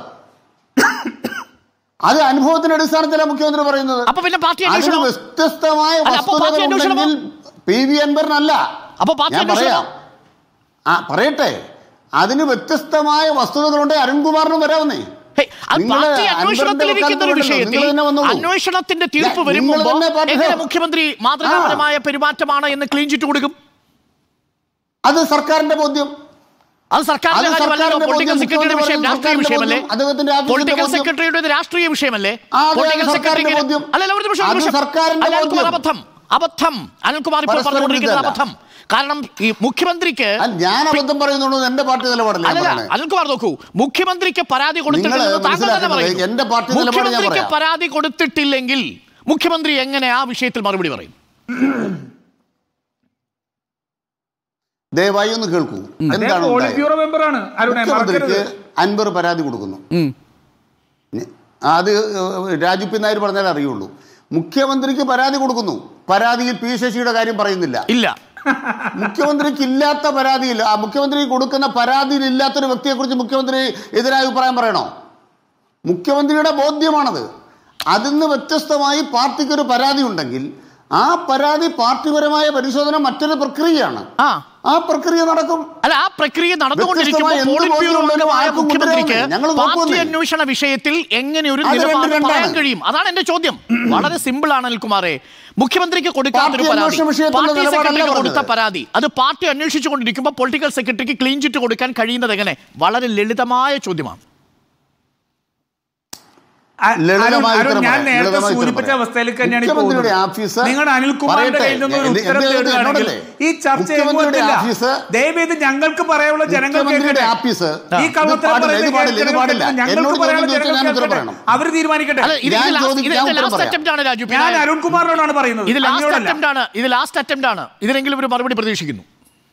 അത് അനുഭവത്തിന്റെ അടിസ്ഥാനത്തിലാണ് മുഖ്യമന്ത്രി പറയുന്നത്
അപ്പൊ പിന്നെ പാർട്ടി
അതിന്
അന്വേഷണം
വ്യത്യസ്തമായ
അല്ല, അപ്പൊ പാർട്ടി
വസ്തുതകൾ
അന്വേഷണമോ?
ഉണ്ടെങ്കിൽ പി വി അൻവറിനല്ല
അപ്പൊ പാർട്ടി
ഞാൻ
അന്വേഷണമോ?
പറയാം ആ പറയട്ടെ അതിന് വ്യത്യസ്തമായ വസ്തുതകളുണ്ട് അരുൺകുമാറിനും വരാവുന്നേ
ഹേയ്, അത്
നിങ്ങള്
പാർട്ടി അന്വേഷണത്തിലിരിക്കുന്ന ഒരു
അൻവറിന്റെ
വിഷയത്തിൽ
നിങ്ങൾ തന്നെ വന്നോളൂ.
അന്വേഷണത്തിന്റെ തീർപ്പ്
നിങ്ങൾ
വരുമ്പോൾ
തന്നെ പാർട്ടി
എങ്ങനെ
ഹോ.
മുഖ്യമന്ത്രി മാതൃകാപരമായ പെരുമാറ്റമാണ് എന്ന് ക്ലീൻ ചിറ്റ് കൊടുക്കും
അത് സർക്കാരിന്റെ ബോധ്യം
അത് സർക്കാരിന്റെ
അത്
കാര്യമല്ലല്ലോ
സർക്കാരിന്റെ
പൊളിറ്റിക്കൽ
ബോധ്യം,
സെക്രട്ടറിയുടെ വിഷയം
മുഖ്യമന്ത്രി
രാഷ്ട്രീയ
പറയുന്നത്
വിഷയമല്ലേ
അദ്ദേഹത്തിന്റെ ആഫീസിന്റെ
പൊളിറ്റിക്കൽ
ബോധ്യം.
സെക്രട്ടറിയുടെ രാഷ്ട്രീയ വിഷയമല്ലേ
ആ, അതെ,
പൊളിറ്റിക്കൽ
അത്
സെക്രട്ടറി
സർക്കാരിന്റെ ബോധ്യം.
അല്ലല്ല ഒരു നിമിഷം ഒരു
അത്
നിമിഷം
സർക്കാരിന്റെ
അല്ല, അനിൽകുമാർ
ബോധ്യം.
അബദ്ധം അബദ്ധം അനിൽകുമാർ ഇപ്പോൾ
പരസ്പര
പറഞ്ഞുകൊണ്ടിരിക്കുന്നത്
വിരുദ്ധമല്ല.
അബദ്ധം കാരണം ഈ മുഖ്യമന്ത്രിക്ക്
അല്ല, ഞാൻ അബദ്ധം പറയുന്നുള്ളൂ എന്റെ പാർട്ടി നിലപാടല്ല ഞാൻ
അല്ലല്ല
പറയുന്നത്.
അനിൽകുമാർ നോക്കൂ മുഖ്യമന്ത്രിക്ക് പരാതി കൊടുത്തിട്ടില്ലെന്ന്
നിങ്ങള്
താങ്കൾ തന്നെ
മനസ്സിലാക്കുന്നത്
പറയുന്നു
എന്റെ പാർട്ടി നിലപാട് ഞാൻ
മുഖ്യമന്ത്രിക്ക്
പറയാം.
പരാതി കൊടുത്തിട്ടില്ലെങ്കിൽ മുഖ്യമന്ത്രി എങ്ങനെ ആ വിഷയത്തിൽ മറുപടി പറയും
ദയവായി ഒന്ന് കേൾക്കൂ എന്താണ്
പോളിറ്റ്
ഉണ്ടായത്?
ബ്യൂറോ മെമ്പറാണ് അരുണെ
മുഖ്യമന്ത്രിക്ക്
മറക്കരുത്
അൻവർ പരാതി കൊടുക്കുന്നു ഞ- അത് ഏഹ്, രാജു പി നായർ പറഞ്ഞാലേ അറിയുള്ളൂ മുഖ്യമന്ത്രിക്ക് പരാതി കൊടുക്കുന്നു പരാതിയിൽ പി ശശിയുടെ കാര്യം പറയുന്നില്ല
ഇല്ല
മുഖ്യമന്ത്രിക്ക് ഇല്ലാത്ത പരാതിയിൽ ആ മുഖ്യമന്ത്രി കൊടുക്കുന്ന പരാതിയിൽ ഇല്ലാത്തൊരു വ്യക്തിയെക്കുറിച്ച് മുഖ്യമന്ത്രി എതിരായ അഭിപ്രായം പറയണോ മുഖ്യമന്ത്രിയുടെ ബോധ്യമാണത് അതിൽ നിന്ന് വ്യത്യസ്തമായി പാർട്ടിക്കൊരു പരാതി ഉണ്ടെങ്കിൽ ആ പരാതി പാർട്ടിപരമായ പരിശോധന മറ്റൊരു പ്രക്രിയയാണ്
ആ
ആ പ്രക്രിയ നടക്കും
അല്ല ആ പ്രക്രിയ നടന്നുകൊണ്ടിരിക്കുമ്പോൾ
വ്യത്യസ്തമായ എന്ത്
പോളിറ്റ് ബ്യൂറോ
ബോധ്യമുണ്ടെങ്കിലും
അംഗമായ
ആർക്കും
മുഖ്യമന്ത്രിക്ക്
കൊണ്ടുവരാമെന്നേ. ഞങ്ങൾ
പാർട്ടി
നോക്കുമെന്നേ.
അന്വേഷണ വിഷയത്തിൽ എങ്ങനെ ഒരു
അത്
നിലപാട്
രണ്ടും
പറയാൻ
രണ്ടാണ്.
കഴിയും അതാണ് എന്റെ ചോദ്യം വളരെ സിമ്പിൾ ആണ് അനിൽകുമാറെ മുഖ്യമന്ത്രിക്ക് കൊടുക്കാത്തൊരു
പാർട്ടി
പരാതി
അന്വേഷണ വിഷയത്തിലുള്ള
പാർട്ടി
നിലപാടല്ല
സെക്രട്ടറിക്ക് കൊടുത്ത
പറഞ്ഞത്.
പരാതി അത് പാർട്ടി അന്വേഷിച്ചുകൊണ്ടിരിക്കുമ്പോൾ പൊളിറ്റിക്കൽ സെക്രട്ടറിക്ക് ക്ലീൻ ചിറ്റ് കൊടുക്കാൻ കഴിയുന്നത് എങ്ങനെ വളരെ ലളിതമായ ചോദ്യമാണ്
അ- അരുൺ,
ലളിതമായ
അരുൺ,
ഉത്തരം
ഞാൻ
പറയാം.
നേരത്തെ
ലളിതമായ ഉത്തരം
സൂചിപ്പിച്ച
പറയാം.
അവസ്ഥയിലേക്ക് തന്നെയാണ് ഈ
മുഖ്യമന്ത്രിയുടെ
പോകുന്നത്.
ആഫീസ്
നിങ്ങളുടെ അനിൽകുമാറിന്റെ
പറയട്ടെ.
കയ്യിൽ നിന്ന് ഒരു
എന്ത്
ഉത്തരം
എന്ത്
തേടുകയാണെങ്കിൽ
എന്നോടല്ലേ?
ഈ ചർച്ച
മുഖ്യമന്ത്രിയുടെ
എങ്ങുമെത്തില്ല.
ആഫീസ്
ദയവേത് ഞങ്ങൾക്ക് പറയാനുള്ള ജനങ്ങൾ
മുഖ്യമന്ത്രിയുടെ
കേൾക്കട്ടെ.
ആഫീസ്
ഈ
ഇത്
കള്ളത്തരം
പാടില്ല, ഇത്
പറയുന്നത്
പാടില്ല, ഇത്
ജനങ്ങൾ
പാടില്ല.
കേൾക്കട്ടെ. ഞങ്ങൾക്ക്
എന്നോട്
പറയാനുള്ള
ചോദ്യം ചോദിച്ചാൽ
ജനങ്ങൾ
ഞാൻ ഉത്തരം
കേൾക്കട്ടെ.
പറയണം.
അവർ തീരുമാനിക്കട്ടെ
അല്ല ഇത്
ഞാൻ
ഇത് last-
ചോദിക്കാൻ
ഇത്
ഉത്തരം
ലാസ്റ്റ്
പറയാം.
അറ്റംപ്റ്റ് ആണ് രാജു
ഞാൻ
പിന്നെ
അരുൺകുമാറിനോടാണ് പറയുന്നത്
ഇത് ലാസ്റ്റ്
അങ്ങയോടല്ല.
അറ്റംപ്റ്റ് ആണ് ഇത് ലാസ്റ്റ് അറ്റംപ്റ്റ് ആണ് ഇതിനെങ്കിലും ഒരു മറുപടി പ്രതീക്ഷിക്കുന്നു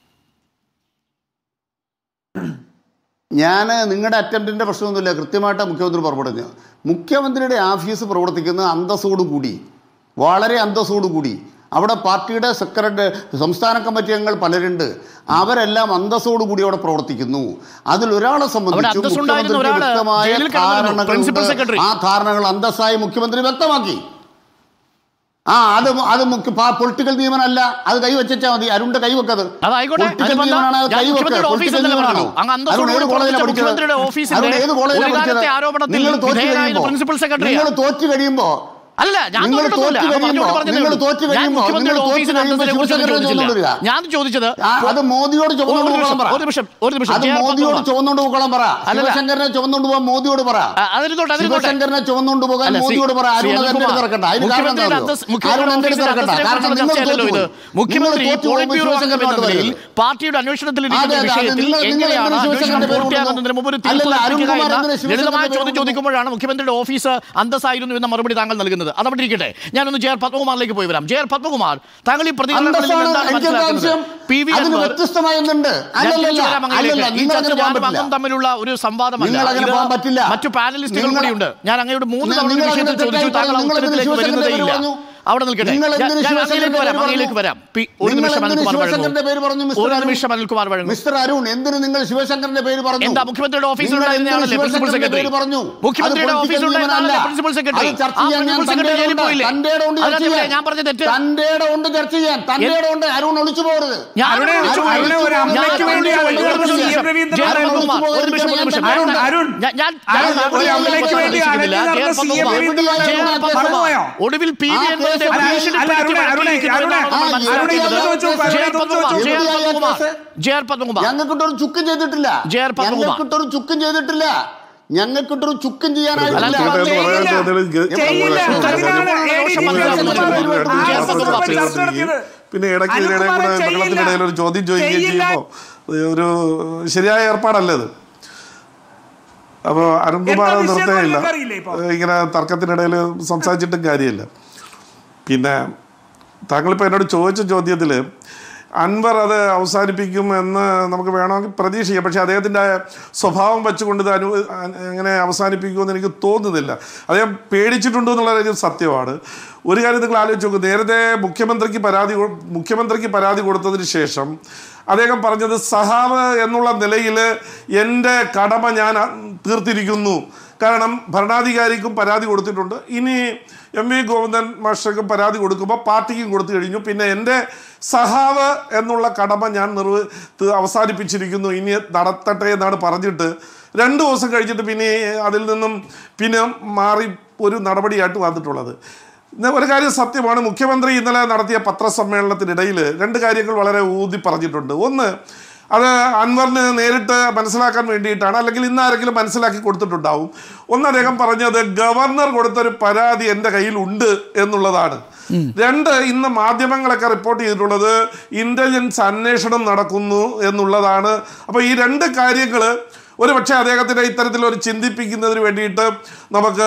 ഞാൻ നിങ്ങളുടെ അറ്റംപ്റ്റിന്റെ പ്രശ്നമൊന്നുമില്ല കൃത്യമായിട്ട് മുഖ്യമന്ത്രി പുറപ്പെടുന്നു മുഖ്യമന്ത്രിയുടെ ആഫീസ് പ്രവർത്തിക്കുന്നത് അന്തസ്സോടുകൂടി വളരെ അന്തസ്സോടുകൂടി അവിടെ പാർട്ടിയുടെ സെക്രട്ടറി സംസ്ഥാന കമ്മിറ്റി അംഗങ്ങൾ പലരുണ്ട് അവരെല്ലാം അന്തസ്സോടുകൂടി അവിടെ പ്രവർത്തിക്കുന്നു അതിൽ ഒരാളെ സംബന്ധിച്ച്
അന്തസ്സുണ്ടായിരുന്ന
മുഖ്യമന്ത്രിക്ക്
ഒരാള്
വ്യക്തമായ
ജയിലിൽ കിടന്നിരുന്നു, പ്രിൻസിപ്പൽ
ധാരണകളുണ്ട്
സെക്രട്ടറി.
ആ ധാരണകൾ അന്തസ്സായി മുഖ്യമന്ത്രി വ്യക്തമാക്കി ആ അത് അത് മുഖ്യ പൊളിറ്റിക്കൽ നിയമനമല്ല അത് കൈവച്ചാൽ മതി അരുണിന്റെ കൈവെക്കത്
അതായിക്കോട്ടെ
പൊളിറ്റിക്കൽ
അതിപ്പോ എന്താ?
നിയമനമാണ് അത്
ഞാൻ
കൈവെക്കുക
മുഖ്യമന്ത്രിയുടെ ഓഫീസിൽ
പൊളിറ്റിക്കൽ
തന്നെ
നിയമനമാണോ
പറഞ്ഞു അങ്ങ്
അരുൺ
അന്തസ്സോടുകൂടി
ഏത് കോളേജിലാണ്
പ്രവർത്തിച്ച
പഠിച്ചത്
മുഖ്യമന്ത്രിയുടെ ഓഫീസിന്റെ
അരുൺ ഏത് കോളേജിലാണ്
ഒരു കാലത്തെ
പഠിച്ചത്
ആരോപണത്തിൽ
നിങ്ങൾ തോറ്റു
വിധേയനായ
കഴിയുമ്പോൾ
പ്രിൻസിപ്പൽ സെക്രട്ടറിയാ.
നിങ്ങൾ തോറ്റു കഴിയുമ്പോ
അല്ല ഞാൻ
നിങ്ങൾ
തോന്നിട്ടൊന്നുമില്ല.
തോറ്റ്
അങ്ങ്
കഴിയുമ്പോൾ,
പറഞ്ഞോണ്ട് പറഞ്ഞതേ
നിങ്ങൾ
ഉള്ളൂ.
തോറ്റ്
ഞാൻ
കഴിയുമ്പോൾ,
മുഖ്യമന്ത്രിയുടെ
നിങ്ങൾ തോറ്റ്
ഓഫീസിന്റെ
കഴിയുമ്പോൾ
അന്തസ്സിനെ കുറിച്ച്
ശിവശങ്കരനെ
ചോദിച്ചില്ല.
ചുമന്നുകൊണ്ടുവരിക.
ഞാൻ ചോദിച്ചത്
ആ, അത് മോദിയോട് ചുമന്നുകൊണ്ട്
ഒരു
പോകാൻ
നിമിഷം,
പറ
ഒരു നിമിഷം ഒരു നിമിഷം
അത്
ജെ ആർ
മോദിയോട്
പത്മകുമാർ.
ചുമന്നുകൊണ്ട് പോകാൻ പറ
അല്ലല്ല.
ശിവശങ്കരനെ ചുമന്നുകൊണ്ട് പോകാൻ മോദിയോട് പറ
ആ, അതിരുന്നോട്ടെ, അതിരുന്നോട്ടെ.
ശിവശങ്കരനെ ചുമന്നുകൊണ്ട് പോകാൻ
അല്ല, ശ്രീ-
മോദിയോട് പറ
ശ്രീ
അരുൺ അതിന്റെ
അനിൽകുമാർ,
അടുത്ത് ഇറക്കണ്ട അതിന് കാരണം
മുഖ്യമന്ത്രിയുടെ
എന്താ
അന്തസ്-
അറിയോ?
മുഖ്യമന്ത്രിയുടെ
അരുൺ എന്റെ അടുത്ത്
ഓഫീസിന്റെ
ഇറക്കണ്ട
അന്തസ്സിനെ
കാരണം
കുറിച്ചുള്ള
നിങ്ങൾ
ചർച്ചയല്ലല്ലോ
തോറ്റു
ഇത്.
പോയി.
മുഖ്യമന്ത്രി
നിങ്ങൾ തോറ്റു
പോളിറ്റ്
പോകുമ്പോൾ
ബ്യൂറോ അംഗം
ശിവശങ്കരനോട്
എന്ന നിലയിൽ
പറയരുത്.
പാർട്ടിയുടെ അന്വേഷണത്തിലിരിക്കുന്ന
അതെ, അതെ, അത്
വിഷയത്തിൽ
നിങ്ങൾ- നിങ്ങൾ
എങ്ങനെയാണ്
എന്തിനാ
അന്വേഷണം
ശിവശങ്കരന്റെ പേര്
പൂർത്തിയാകുന്നതിന് മുമ്പ് ഒരു തീർപ്പ്
അല്ലല്ല,
കൽപ്പിക്കുക
അരുൺകുമാർ
എന്ന
എന്തിനാ ശിവശങ്കരന്റെ
ലളിതമായ
പേര്
ചോദ്യം ചോദിക്കുമ്പോഴാണ് മുഖ്യമന്ത്രിയുടെ ഓഫീസ് അന്തസ്സായിരുന്നു എന്ന മറുപടി താങ്കൾ നൽകുന്നത് പറഞ്ഞത് അതവിടെ ഇരിക്കട്ടെ ഞാനൊന്ന് ജെ ആർ പത്മകുമാറിലേക്ക് പോയി വരാം ജെ ആർ പത്മകുമാർ താങ്കൾ ഈ പ്രതികരണങ്ങളിൽ
അന്തസ്സാണ്
എന്താണ്
എനിക്ക്
മനസ്സിലാക്കുന്നത്
ആവശ്യം.
പി വി
അതിന്
അൻവർ
വ്യത്യസ്തമായ ഒന്നുണ്ട്
ഞാൻ
അല്ലല്ല
തിരിച്ചു വരാം അങ്ങയിലേക്ക്.
അല്ലല്ല
ഈ
നിങ്ങൾ
ചർച്ച
അങ്ങനെ പോകാൻ
ഞാനും
പറ്റില്ല
അങ്ങും തമ്മിലുള്ള ഒരു സംവാദമല്ല
നിങ്ങൾ അങ്ങനെ
ഇത്
പോകാൻ പറ്റില്ല.
മറ്റു പാനലിസ്റ്റുകൾ
നിങ്ങൾ-
കൂടിയുണ്ട് ഞാൻ അങ്ങയുടെ മൂന്ന്
നിങ്ങൾ
തവണ ഈ
അങ്ങനെ
വിഷയത്തിൽ ചോദിച്ചു
തെറ്റായി
താങ്കൾ ആ
നിങ്ങൾ എന്തിന്
ഉത്തരത്തിലേക്ക്
ശിവശങ്കരന്റെ
വരുന്നതേ
പേര്
ഇല്ല
പറഞ്ഞു?
അവിടെ നിൽക്കട്ടെ
നിങ്ങൾ
ഞാൻ
എന്തിന്
ഞാൻ അങ്ങയിലേക്ക്
ശിവശങ്കരന്റെ
വരാം
പേര്
അങ്ങയിലേക്ക്
പറഞ്ഞു?
വരാം പി- ഒരു
നിങ്ങൾ
നിമിഷം
എന്തിന്
അനിൽകുമാർ
ശിവശങ്കരന്റെ പേര് പറഞ്ഞു
വഴങ്ങും
മിസ്റ്റർ
ഒരു
അരുൺ?
നിമിഷം അനിൽകുമാർ വഴങ്ങും
മിസ്റ്റർ അരുൺ എന്തിന് നിങ്ങൾ ശിവശങ്കരന്റെ പേര് പറഞ്ഞു
എന്താ മുഖ്യമന്ത്രിയുടെ ഓഫീസിൽ
നിങ്ങൾ
ഉണ്ടായിരുന്നയാളല്ലേ
എന്തിന്
പ്രിൻസിപ്പൽ
ശിവശങ്കരന്റെ
സെക്രട്ടറി
പേര് പറഞ്ഞു
മുഖ്യമന്ത്രിയുടെ
അത്
ഓഫീസിൽ
political
ഉണ്ടായിരുന്ന
നിയമമല്ല.
പ്രിൻസിപ്പൽ സെക്രട്ടറി
അത് ചർച്ച
ആ
ചെയ്യാൻ ഞാൻ
പ്രിൻസിപ്പൽ സെക്രട്ടറി ജയിലിൽ പോയില്ലേ
തന്റെ ഇടം കൊണ്ട് ചർച്ച
അതിനകത്ത്
ചെയ്യാൻ
ഞാൻ പറഞ്ഞ തെറ്റ്
തന്റെ ഇടം കൊണ്ട് ചർച്ച ചെയ്യാൻ തന്റെ ഇടം കൊണ്ട് അരുൺ ഒളിച്ചു പോകരുത്
ഞാൻ
അരുണേ,
ഒളിച്ചു പോയി.
അരുണേ, ഒരു
ഞാൻ
അമ്മയ്ക്ക് വേണ്ടി
ഒളിച്ചു പോയി.
അരുൺ
ഒരു നിമിഷം.
സി. എം. രവീന്ദ്രൻ
ജയൻ
അരുൺ
പത്മകുമാർ,
ഒളിച്ചു
ഒരു നിമിഷം, ഒരു നിമിഷം.
അരുൺ,
അരുൺ,
ഞാൻ- ഞാൻ-
അരുൺ,
ഞാൻ
ഒരു അമ്മയ്ക്ക് വേണ്ടി
ഉദ്ദേശിക്കുന്നില്ല.
അരുൺ
ജയൻ
നടന്ന സി. എം.
പത്മകുമാർ.
രവീന്ദ്രൻ
ജയൻ
അരുൺ
പത്മകുമാർ.
മറന്നുപോയോ?
ഒടുവിൽ പി വി
ആ
എൻവറിന്റെ
കേസ്
അല്ല,
ഭീഷണിപ്പെടുത്തി
അല്ല, അരുണേ, അരുണേ,
നടത്തിയിരിക്കുന്നതാണ് നമ്മൾ
അരുണേ,
മനസ്സിലാക്കേണ്ടത്.
അരുണേ, അതൊന്ന് ചോദിച്ചോ,
ജയൻ
അരുണേ, അതൊന്ന്
പത്മകുമാർ,
ചോദിച്ചോ.
ജയൻ
എവിടെയാ
പത്മകുമാർ,
കേസ്?
ജയൻ പത്മകുമാർ
ഞങ്ങൾക്കിട്ടൊരു ചുക്കും ചെയ്തിട്ടില്ല
ജെ ആർ പത്മകുമാർ.
ഞങ്ങൾക്കിട്ടൊരു ചുക്കും ചെയ്തിട്ടില്ല ഞങ്ങൾക്കിട്ടൊരു ചുക്കും ചെയ്യാനായിട്ടില്ല
അല്ല,
ചെയ്യില്ല. ചെയ്യില്ല. അതിനാണ് A D G P Anilkumar ആശ്വാസത്തോടെ ചർച്ച നടത്തിയത്.
പിന്നെ ഇടയ്ക്ക് ഇതിനിടെ
അനിൽകുമാർ
കൂടെ
ചെയ്യില്ല.
ബഹളത്തിനിടയിൽ ഒരു ചോദ്യം ചോദിക്കുകയും
ചെയ്യില്ല.
ചെയ്യുമ്പോൾ ഒരു ശരിയായ ഏർപ്പാടല്ല ഇത് അപ്പോൾ അരുൺകുമാർ
എന്താ വിഷയം
നിർത്തേയില്ല
എന്ന് നിങ്ങൾക്കറിയില്ലേ ഇപ്പൊ?
ഇങ്ങനെ തർക്കത്തിനിടയിൽ സംസാരിച്ചിട്ടും കാര്യമില്ല പിന്നെ താങ്കളിപ്പോൾ എന്നോട് ചോദിച്ച ചോദ്യത്തിൽ അൻവർ അത് അവസാനിപ്പിക്കും എന്ന് നമുക്ക് വേണമെങ്കിൽ പ്രതീക്ഷിക്കാം പക്ഷേ അദ്ദേഹത്തിൻ്റെ സ്വഭാവം വെച്ചുകൊണ്ട് ഇത് അനു എങ്ങനെ അവസാനിപ്പിക്കുമെന്ന് എനിക്ക് തോന്നുന്നില്ല അദ്ദേഹം പേടിച്ചിട്ടുണ്ടോ എന്നുള്ള കാര്യം സത്യമാണ് ഒരു കാര്യം നിങ്ങൾ ആലോചിച്ച് നോക്കും നേരത്തെ മുഖ്യമന്ത്രിക്ക് പരാതി കൊ- മുഖ്യമന്ത്രിക്ക് പരാതി കൊടുത്തതിന് ശേഷം അദ്ദേഹം പറഞ്ഞത് സഹാവ് എന്നുള്ള നിലയിൽ എൻ്റെ കടമ ഞാൻ അ- തീർത്തിരിക്കുന്നു കാരണം ഭരണാധികാരിക്കും പരാതി കൊടുത്തിട്ടുണ്ട് ഇനി എം വി ഗോവിന്ദൻ മാസ്റ്റർക്കും പരാതി കൊടുക്കുമ്പോൾ പാർട്ടിക്കും കൊടുത്തു കഴിഞ്ഞു പിന്നെ എൻ്റെ സഹാവ് എന്നുള്ള കടമ ഞാൻ നിർവ ത- അവസാനിപ്പിച്ചിരിക്കുന്നു ഇനി നടത്തട്ടെ എന്നാണ് പറഞ്ഞിട്ട് രണ്ട് ദിവസം കഴിഞ്ഞിട്ട് പിന്നെ അതിൽ നിന്നും പിന്നെ മാറി ഒരു നടപടിയായിട്ട് വന്നിട്ടുള്ളത് ഇന്ന് ഒരു കാര്യം സത്യമാണ് മുഖ്യമന്ത്രി ഇന്നലെ നടത്തിയ പത്രസമ്മേളനത്തിനിടയിൽ രണ്ട് കാര്യങ്ങൾ വളരെ ഊതി പറഞ്ഞിട്ടുണ്ട് ഒന്ന് അത് അൻവറിന് നേരിട്ട് മനസ്സിലാക്കാൻ വേണ്ടിയിട്ടാണ് അല്ലെങ്കിൽ ഇന്ന് ആരെങ്കിലും മനസ്സിലാക്കി കൊടുത്തിട്ടുണ്ടാവും ഒന്ന് അദ്ദേഹം പറഞ്ഞത് ഗവർണർ കൊടുത്തൊരു പരാതി എൻ്റെ കയ്യിലുണ്ട് എന്നുള്ളതാണ് രണ്ട് ഇന്ന് മാധ്യമങ്ങളൊക്കെ റിപ്പോർട്ട് ചെയ്തിട്ടുള്ളത് ഇന്റലിജൻസ് അന്വേഷണം നടക്കുന്നു എന്നുള്ളതാണ് അപ്പോൾ ഈ രണ്ട് കാര്യങ്ങൾ ഒരു പക്ഷേ അദ്ദേഹത്തിൻ്റെ ഇത്തരത്തിലൊരു ചിന്തിപ്പിക്കുന്നതിന് വേണ്ടിയിട്ട് നമുക്ക്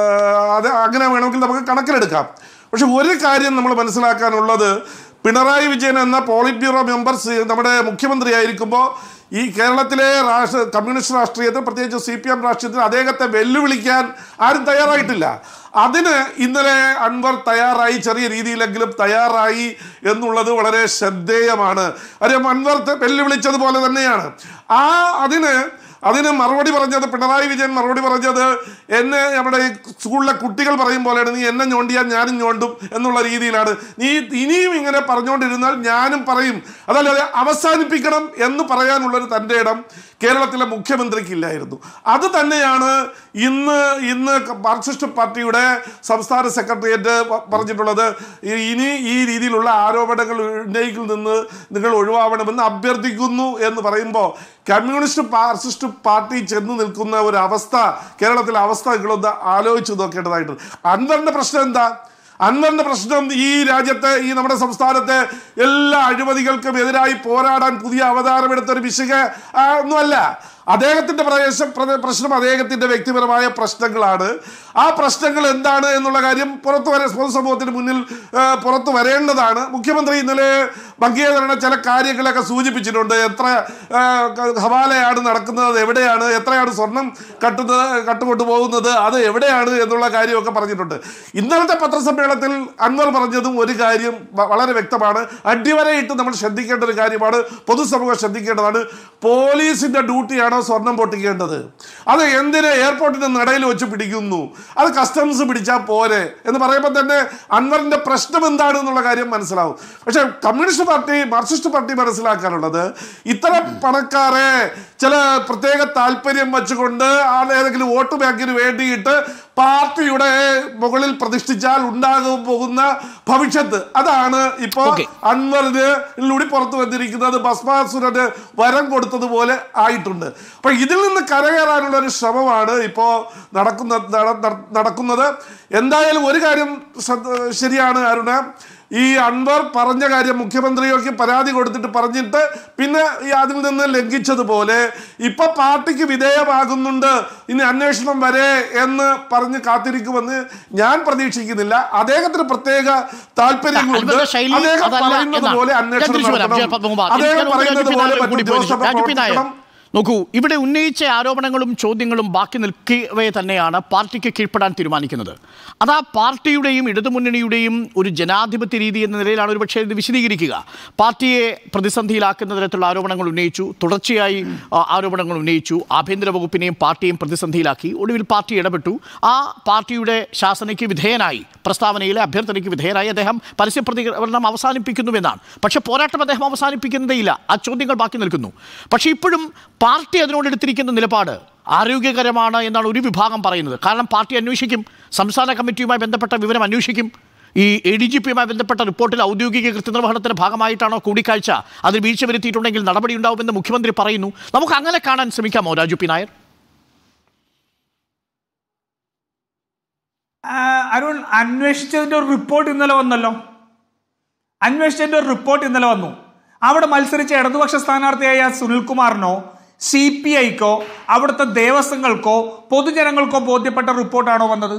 അത് അങ്ങനെ വേണമെങ്കിൽ നമുക്ക് കണക്കിലെടുക്കാം പക്ഷെ ഒരു കാര്യം നമ്മൾ മനസ്സിലാക്കാനുള്ളത് പിണറായി വിജയൻ എന്ന പോളിറ്റ് ബ്യൂറോ മെമ്പർ സി- നമ്മുടെ മുഖ്യമന്ത്രിയായിരിക്കുമ്പോൾ ഈ കേരളത്തിലെ രാഷ്ട്ര കമ്മ്യൂണിസ്റ്റ് രാഷ്ട്രീയത്തിൽ പ്രത്യേകിച്ച് സി പി എം രാഷ്ട്രീയത്തിൽ അദ്ദേഹത്തെ വെല്ലുവിളിക്കാൻ ആരും തയ്യാറായിട്ടില്ല അതിന് ഇന്നലെ അൻവർ തയ്യാറായി ചെറിയ രീതിയിലെങ്കിലും തയ്യാറായി എന്നുള്ളത് വളരെ ശ്രദ്ധേയമാണ് കാര്യം അൻവർ ത- വെല്ലുവിളിച്ചതുപോലെ തന്നെയാണ് ആ അതിന് അതിന് മറുപടി പറഞ്ഞത് പിണറായി വിജയൻ മറുപടി പറഞ്ഞത് എന്നെ നമ്മുടെ ഈ സ്കൂളിലെ കുട്ടികൾ പറയും പോലെയാണ് നീ എന്നെ ഞോണ്ടിയാൽ ഞാനും ഞോണ്ടും എന്നുള്ള രീതിയിലാണ് നീ ഇനിയും ഇങ്ങനെ പറഞ്ഞുകൊണ്ടിരുന്നാൽ ഞാനും പറയും അതല്ലാതെ അവസാനിപ്പിക്കണം എന്ന് പറയാനുള്ളൊരു തൻ്റെ ഇടം കേരളത്തിലെ മുഖ്യമന്ത്രിക്കില്ലായിരുന്നു അത് തന്നെയാണ് ഇന്ന് ഇന്ന് മാർക്സിസ്റ്റ് പാർട്ടിയുടെ സംസ്ഥാന സെക്രട്ടേറിയറ്റ് പ- പറഞ്ഞിട്ടുള്ളത് ഈ- ഇനി ഈ രീതിയിലുള്ള ആരോപണങ്ങൾ ഉന്നയിക്കിൽ നിന്ന് നിങ്ങൾ ഒഴിവാവണമെന്ന് അഭ്യർത്ഥിക്കുന്നു എന്ന് പറയുമ്പോൾ കമ്മ്യൂണിസ്റ്റ് മാർക്സിസ്റ്റ് പാർട്ടി ചെന്ന് നിൽക്കുന്ന ഒരു അവസ്ഥ കേരളത്തിലെ അവസ്ഥ നിങ്ങളൊന്ന് ആലോചിച്ച് നോക്കേണ്ടതായിട്ടുണ്ട് അൻവറിന്റെ പ്രശ്നം എന്താ അൻവറിന്റെ പ്രശ്നം ഈ രാജ്യത്തെ ഈ നമ്മുടെ സംസ്ഥാനത്തെ എല്ലാ അഴിമതികൾക്കും എതിരായി പോരാടാൻ പുതിയ അവതാരമെടുത്ത ഒരു വിശുക ആ, ഒന്നുമല്ല അദ്ദേഹത്തിന്റെ പ്രദേശം പ്ര- പ്രശ്നം അദ്ദേഹത്തിന്റെ വ്യക്തിപരമായ പ്രശ്നങ്ങളാണ് ആ പ്രശ്നങ്ങൾ എന്താണ് എന്നുള്ള കാര്യം പുറത്തു വരെ പൊതുസമൂഹത്തിന് മുന്നിൽ ആ, പുറത്തു വരേണ്ടതാണ് മുഖ്യമന്ത്രി ഇന്നലെ ഭംഗീകരണ ചില കാര്യങ്ങളൊക്കെ സൂചിപ്പിച്ചിട്ടുണ്ട് എത്ര ആ, ക- ഹവാലയാണ് നടക്കുന്നത് എവിടെയാണ് എത്രയാണ് സ്വർണം കട്ടുന്നത് കട്ടുകൊണ്ടു പോകുന്നത് അത് എവിടെയാണ് എന്നുള്ള കാര്യമൊക്കെ പറഞ്ഞിട്ടുണ്ട് ഇന്നലത്തെ പത്രസമ്മേളനത്തിൽ അൻവർ പറഞ്ഞതും ഒരു കാര്യം വ- വളരെ വ്യക്തമാണ് അടിവരയിട്ട് നമ്മൾ ശ്രദ്ധിക്കേണ്ട ഒരു കാര്യമാണ് പൊതുസമൂഹം ശ്രദ്ധിക്കേണ്ടതാണ് പോലീസിന്റെ ഡ്യൂട്ടിയാണോ സ്വർണം പൊട്ടിക്കേണ്ടത് അത് എന്തിന് എയർപോർട്ടിന്റെ നടയിൽ വെച്ച് പിടിക്കുന്നു അത് കസ്റ്റംസ് പിടിച്ചാൽ പോരെ എന്ന് പറയുമ്പോൾ തന്നെ അൻവറിന്റെ പ്രശ്നം എന്താണ് എന്നുള്ള കാര്യം മനസ്സിലാവും പക്ഷെ കമ്മ്യൂണിസ്റ്റ് പാർട്ടി മാർക്സിസ്റ്റ് പാർട്ടി മനസ്സിലാക്കാനുള്ളത് ഇത്തരം പണക്കാരെ ചില പ്രത്യേക താല്പര്യം വെച്ചുകൊണ്ട് ആ ഏതെങ്കിലും വോട്ട് ബാങ്കിന് വേണ്ടിയിട്ട് പാർട്ടിയുടെ മുകളിൽ പ്രതിഷ്ഠിച്ചാൽ ഉണ്ടാകാൻ പോകുന്ന ഭവിഷ്യത്ത് അതാണ് ഇപ്പോ
Okay.
അൻവറിലൂടെ പുറത്തു വന്നിരിക്കുന്നത് ഭസ്മാസുരന് വരം കൊടുത്തതുപോലെ ആയിട്ടുണ്ട് അപ്പൊ ഇതിൽ നിന്ന് കരകയറാനുള്ള ഒരു ശ്രമമാണ് ഇപ്പോ നടക്കുന്ന നട- നട- നടക്കുന്നത് എന്തായാലും ഒരു കാര്യം ശ്രദ്ധ- ശരിയാണ് അരുണ ഈ അൻവർ പറഞ്ഞ കാര്യം മുഖ്യമന്ത്രിയൊക്കെ പരാതി കൊടുത്തിട്ട് പറഞ്ഞിട്ട് പിന്നെ ഈ അതിൽ നിന്ന് ലംഘിച്ചതുപോലെ ഇപ്പൊ പാർട്ടിക്ക് വിധേയമാകുന്നുണ്ട് ഇനി അന്വേഷണം വരെ എന്ന് പറഞ്ഞ പറഞ്ഞ് കാത്തിരിക്കുമെന്ന് ഞാൻ പ്രതീക്ഷിക്കുന്നില്ല അദ്ദേഹത്തിന് പ്രത്യേക താല്പര്യങ്ങളുണ്ട്
അൻവറിന്റെ ശൈലി
അദ്ദേഹം
അതല്ല
പറയുന്നത്
എന്നാണ്.
പോലെ
ഞാൻ
അന്വേഷണം
തിരിച്ചു വരാം.
നടത്തണം.
ജെ. പത്മകുമാർ.
അദ്ദേഹം
എനിക്ക്
പറയുന്നത്
രാജു പി.
പോലെ
നായർ
മറ്റു
കൂടി പോയി.
Joseph
Raju P. നായർ.
പ്രവർത്തിക്കണം
നോക്കൂ ഇവിടെ ഉന്നയിച്ച ആരോപണങ്ങളും ചോദ്യങ്ങളും ബാക്കി നിൽക്കവേ തന്നെയാണ് പാർട്ടിക്ക് കീഴ്പ്പെടാൻ തീരുമാനിക്കുന്നത് അത് ആ പാർട്ടിയുടെയും ഇടതുമുന്നണിയുടെയും ഒരു ജനാധിപത്യ രീതി എന്ന നിലയിലാണ് ഒരു പക്ഷേ ഇത് വിശദീകരിക്കുക പാർട്ടിയെ പ്രതിസന്ധിയിലാക്കുന്ന തരത്തിലുള്ള ആരോപണങ്ങൾ ഉന്നയിച്ചു തുടർച്ചയായി ആ, ആരോപണങ്ങൾ ഉന്നയിച്ചു ആഭ്യന്തര വകുപ്പിനെയും പാർട്ടിയും പ്രതിസന്ധിയിലാക്കി ഒടുവിൽ പാർട്ടി ഇടപെട്ടു ആ പാർട്ടിയുടെ ശാസനയ്ക്ക് വിധേയനായി പ്രസ്താവനയിലെ അഭ്യർത്ഥനയ്ക്ക് വിധേയനായി അദ്ദേഹം പരസ്യ പ്രതികരണം അവസാനിപ്പിക്കുന്നുവെന്നാണ് പക്ഷെ പോരാട്ടം അദ്ദേഹം അവസാനിപ്പിക്കുന്നതേയില്ല ആ ചോദ്യങ്ങൾ ബാക്കി നിൽക്കുന്നു പക്ഷേ ഇപ്പോഴും പാർട്ടി അതിനോട് എടുത്തിരിക്കുന്ന നിലപാട് ആരോഗ്യകരമാണ് എന്നാണ് ഒരു വിഭാഗം പറയുന്നത് കാരണം പാർട്ടി അന്വേഷിക്കും സംസ്ഥാന കമ്മിറ്റിയുമായി ബന്ധപ്പെട്ട വിവരം അന്വേഷിക്കും ഈ എ ഡി ജി പിയുമായി ബന്ധപ്പെട്ട റിപ്പോർട്ടിൽ ഔദ്യോഗിക കൃത്യനിർവഹണത്തിന്റെ ഭാഗമായിട്ടാണോ കൂടിക്കാഴ്ച അതിൽ വീഴ്ച വരുത്തിയിട്ടുണ്ടെങ്കിൽ നടപടി ഉണ്ടാവുമെന്ന് മുഖ്യമന്ത്രി പറയുന്നു നമുക്ക് അങ്ങനെ കാണാൻ ശ്രമിക്കാമോ രാജു പി നായർ
ആ, അരുൺ അന്വേഷിച്ചതിന്റെ ഒരു റിപ്പോർട്ട് ഇന്നലെ വന്നല്ലോ അന്വേഷിച്ചതിന്റെ ഒരു റിപ്പോർട്ട് ഇന്നലെ വന്നു അവിടെ മത്സരിച്ച ഇടതുപക്ഷ സ്ഥാനാർത്ഥിയായ സുനിൽകുമാറിനോ സി പി ഐക്കോ അവിടുത്തെ ദേവസ്വങ്ങൾക്കോ പൊതുജനങ്ങൾക്കോ ബോധ്യപ്പെട്ട റിപ്പോർട്ടാണോ വന്നത്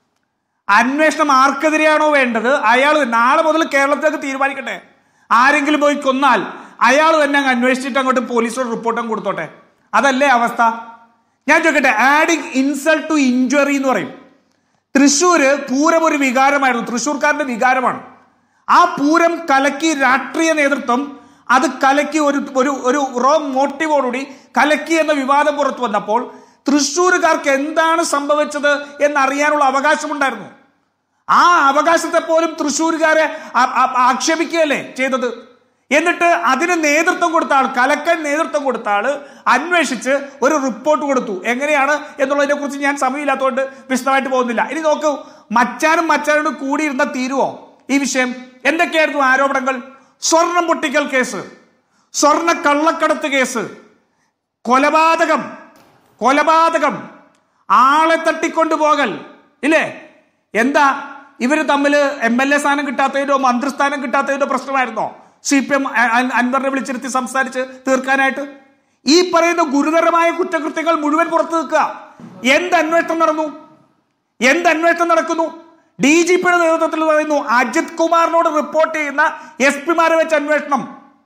അന്വേഷണം ആർക്കെതിരെയാണോ വേണ്ടത് അയാൾ നാളെ മുതൽ കേരളത്തിലേക്ക് തീരുമാനിക്കട്ടെ ആരെങ്കിലും പോയി കൊന്നാൽ അയാൾ തന്നെ അങ്ങ് അന്വേഷിച്ചിട്ട് അങ്ങോട്ട് പോലീസോട് റിപ്പോർട്ടും കൊടുത്തോട്ടെ അതല്ലേ അവസ്ഥ ഞാൻ ചോദിക്കട്ടെ ആഡിങ് ഇൻസൾട്ട് ടു ഇഞ്ചുറി എന്ന് പറയും തൃശ്ശൂര് പൂരം ഒരു വികാരമായിരുന്നു തൃശ്ശൂർക്കാരുടെ വികാരമാണ് ആ പൂരം കലക്കി രാഷ്ട്രീയ നേതൃത്വം അത് കലക്കി ഒരു ഒരു ഒരു റോങ് മോട്ടീവോടുകൂടി കലക്കി എന്ന വിവാദം പുറത്തു വന്നപ്പോൾ തൃശ്ശൂരുകാർക്ക് എന്താണ് സംഭവിച്ചത് എന്നറിയാനുള്ള അവകാശമുണ്ടായിരുന്നു ആ അവകാശത്തെ പോലും തൃശ്ശൂരുകാരെ ആ- ആ- ആക്ഷേപിക്കുകയല്ലേ ചെയ്തത് എന്നിട്ട് അതിന് നേതൃത്വം കൊടുത്ത ആൾ കലക്കൻ നേതൃത്വം കൊടുത്ത ആള് അന്വേഷിച്ച് ഒരു റിപ്പോർട്ട് കൊടുത്തു എങ്ങനെയാണ് എന്നുള്ളതിനെ കുറിച്ച് ഞാൻ സമയമില്ലാത്തതുകൊണ്ട് വിശദമായിട്ട് പോകുന്നില്ല ഇനി നോക്കൂ മച്ചാനും മച്ചാനോട് കൂടിയിരുന്ന തീരുവോ ഈ വിഷയം എന്തൊക്കെയായിരുന്നു ആരോപണങ്ങൾ സ്വർണം പൊട്ടിക്കൽ കേസ് സ്വർണ്ണ കള്ളക്കടത്ത് കേസ് കൊലപാതകം കൊലപാതകം ആളെ തട്ടിക്കൊണ്ടുപോകൽ ഇല്ലേ എന്താ ഇവര് തമ്മിൽ എം എൽ എ സ്ഥാനം കിട്ടാത്തതിനോ മന്ത്രിസ്ഥാനം കിട്ടാത്തതിനോ പ്രശ്നമായിരുന്നോ സി പി എം അൻവറിനെ വിളിച്ചിരുത്തി സംസാരിച്ച് തീർക്കാനായിട്ട് ഈ പറയുന്ന ഗുരുതരമായ കുറ്റകൃത്യങ്ങൾ മുഴുവൻ പുറത്തു നിൽക്കുക എന്ത് അന്വേഷണം നടന്നു എന്ത് അന്വേഷണം നടക്കുന്നു ഡി ജി പിയുടെ നേതൃത്വത്തിൽ പറയുന്നു അജിത് കുമാറിനോട് റിപ്പോർട്ട് ചെയ്യുന്ന എസ് പിമാരെ വെച്ച് അന്വേഷണം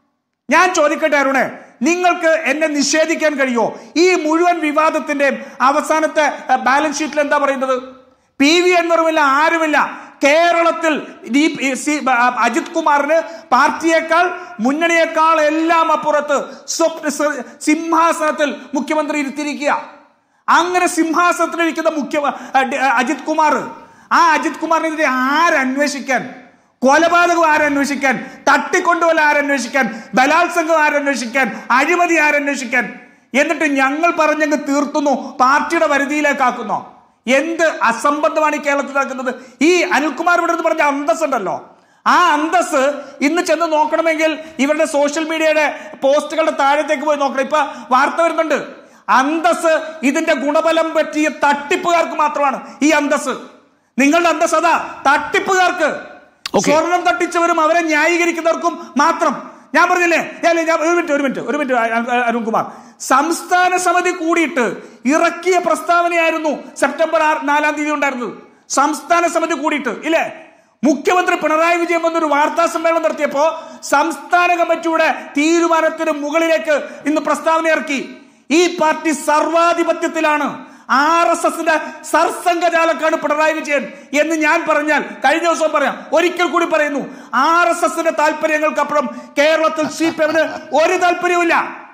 ഞാൻ ചോദിക്കട്ടെ അരുണെ നിങ്ങൾക്ക് എന്നെ നിഷേധിക്കാൻ കഴിയോ ഈ മുഴുവൻ വിവാദത്തിന്റെ അവസാനത്തെ അഹ്, ബാലൻസ് ഷീറ്റിൽ എന്താ പറയുന്നത് പി വി അൻവറുമില്ല ആരുമില്ല കേരളത്തിൽ ഈ ഈ സി- അഹ്, അജിത് കുമാറിന് പാർട്ടിയേക്കാൾ മുന്നണിയേക്കാൾ എല്ലാം അപ്പുറത്ത് സ്വപ്ന സ- സിംഹാസനത്തിൽ മുഖ്യമന്ത്രി ഇരുത്തിയിരിക്കുക അങ്ങനെ സിംഹാസനത്തിലിരിക്കുന്ന മുഖ്യ അഹ്, ഡി- അഹ്, അജിത് കുമാർ ആ അജിത് കുമാറിനെതിരെ ആരന്വേഷിക്കാൻ കൊലപാതകം ആരന്വേഷിക്കാൻ തട്ടിക്കൊണ്ടുപോൽ ആരന്വേഷിക്കാൻ ബലാത്സംഗം ആരന്വേഷിക്കാൻ അഴിമതി ആരന്വേഷിക്കാൻ എന്നിട്ട് ഞങ്ങൾ പറഞ്ഞങ്ങ് തീർത്തുന്നു പാർട്ടിയുടെ പരിധിയിലേക്കാക്കുന്നു എന്ത് അസംബന്ധമാണ് ഈ കേരളത്തിൽ നടക്കുന്നത് ഈ അനിൽകുമാർ ഇവിടെ നിന്ന് പറഞ്ഞ അന്തസ് ഉണ്ടല്ലോ ആ അന്തസ് ഇന്ന് ചെന്ന് നോക്കണമെങ്കിൽ ഇവരുടെ സോഷ്യൽ മീഡിയയുടെ പോസ്റ്റുകളുടെ താഴത്തേക്ക് പോയി നോക്കണം ഇപ്പൊ വാർത്ത വരുന്നുണ്ട് അന്തസ് ഇതിന്റെ ഗുണഫലം പറ്റിയ തട്ടിപ്പുകാർക്ക് മാത്രമാണ് ഈ അന്തസ് നിങ്ങളുടെ അന്തസ് അതാ തട്ടിപ്പുകാർക്ക്
Okay.
സ്വർണം തട്ടിച്ചവരും അവരെ ന്യായീകരിക്കുന്നവർക്കും മാത്രം ഞാൻ പറഞ്ഞില്ലേ ഞാൻ ഞാൻ ഒരു മിനിറ്റ് ഒരു മിനിറ്റ് ഒരു മിനിറ്റ് അ- അ- അരുൺകുമാർ സംസ്ഥാന സമിതി കൂടിയിട്ട് ഇറക്കിയ പ്രസ്താവനയായിരുന്നു സെപ്റ്റംബർ ആറ് നാലാം തീയതി ഉണ്ടായിരുന്നത് സംസ്ഥാന സമിതി കൂടിയിട്ട് ഇല്ലേ മുഖ്യമന്ത്രി പിണറായി വിജയൻ വന്നൊരു വാർത്താ സമ്മേളനം നടത്തിയപ്പോ സംസ്ഥാന കമ്മിറ്റിയുടെ തീരുമാനത്തിന് മുകളിലേക്ക് ഇന്ന് പ്രസ്താവന ഇറക്കി ഈ പാർട്ടി സർവാധിപത്യത്തിലാണ് ആർ എസ് എസിന്റെ സർസംഘചാലക്കാണ് പിണറായി വിജയൻ എന്ന് ഞാൻ പറഞ്ഞാൽ കഴിഞ്ഞ ദിവസം പറയാം ഒരിക്കൽ കൂടി പറയുന്നു ആർ എസ് എസിന്റെ താല്പര്യങ്ങൾക്കപ്പുറം കേരളത്തിൽ സി പി എമ്മിന് ഒരു താല്പര്യവുമില്ല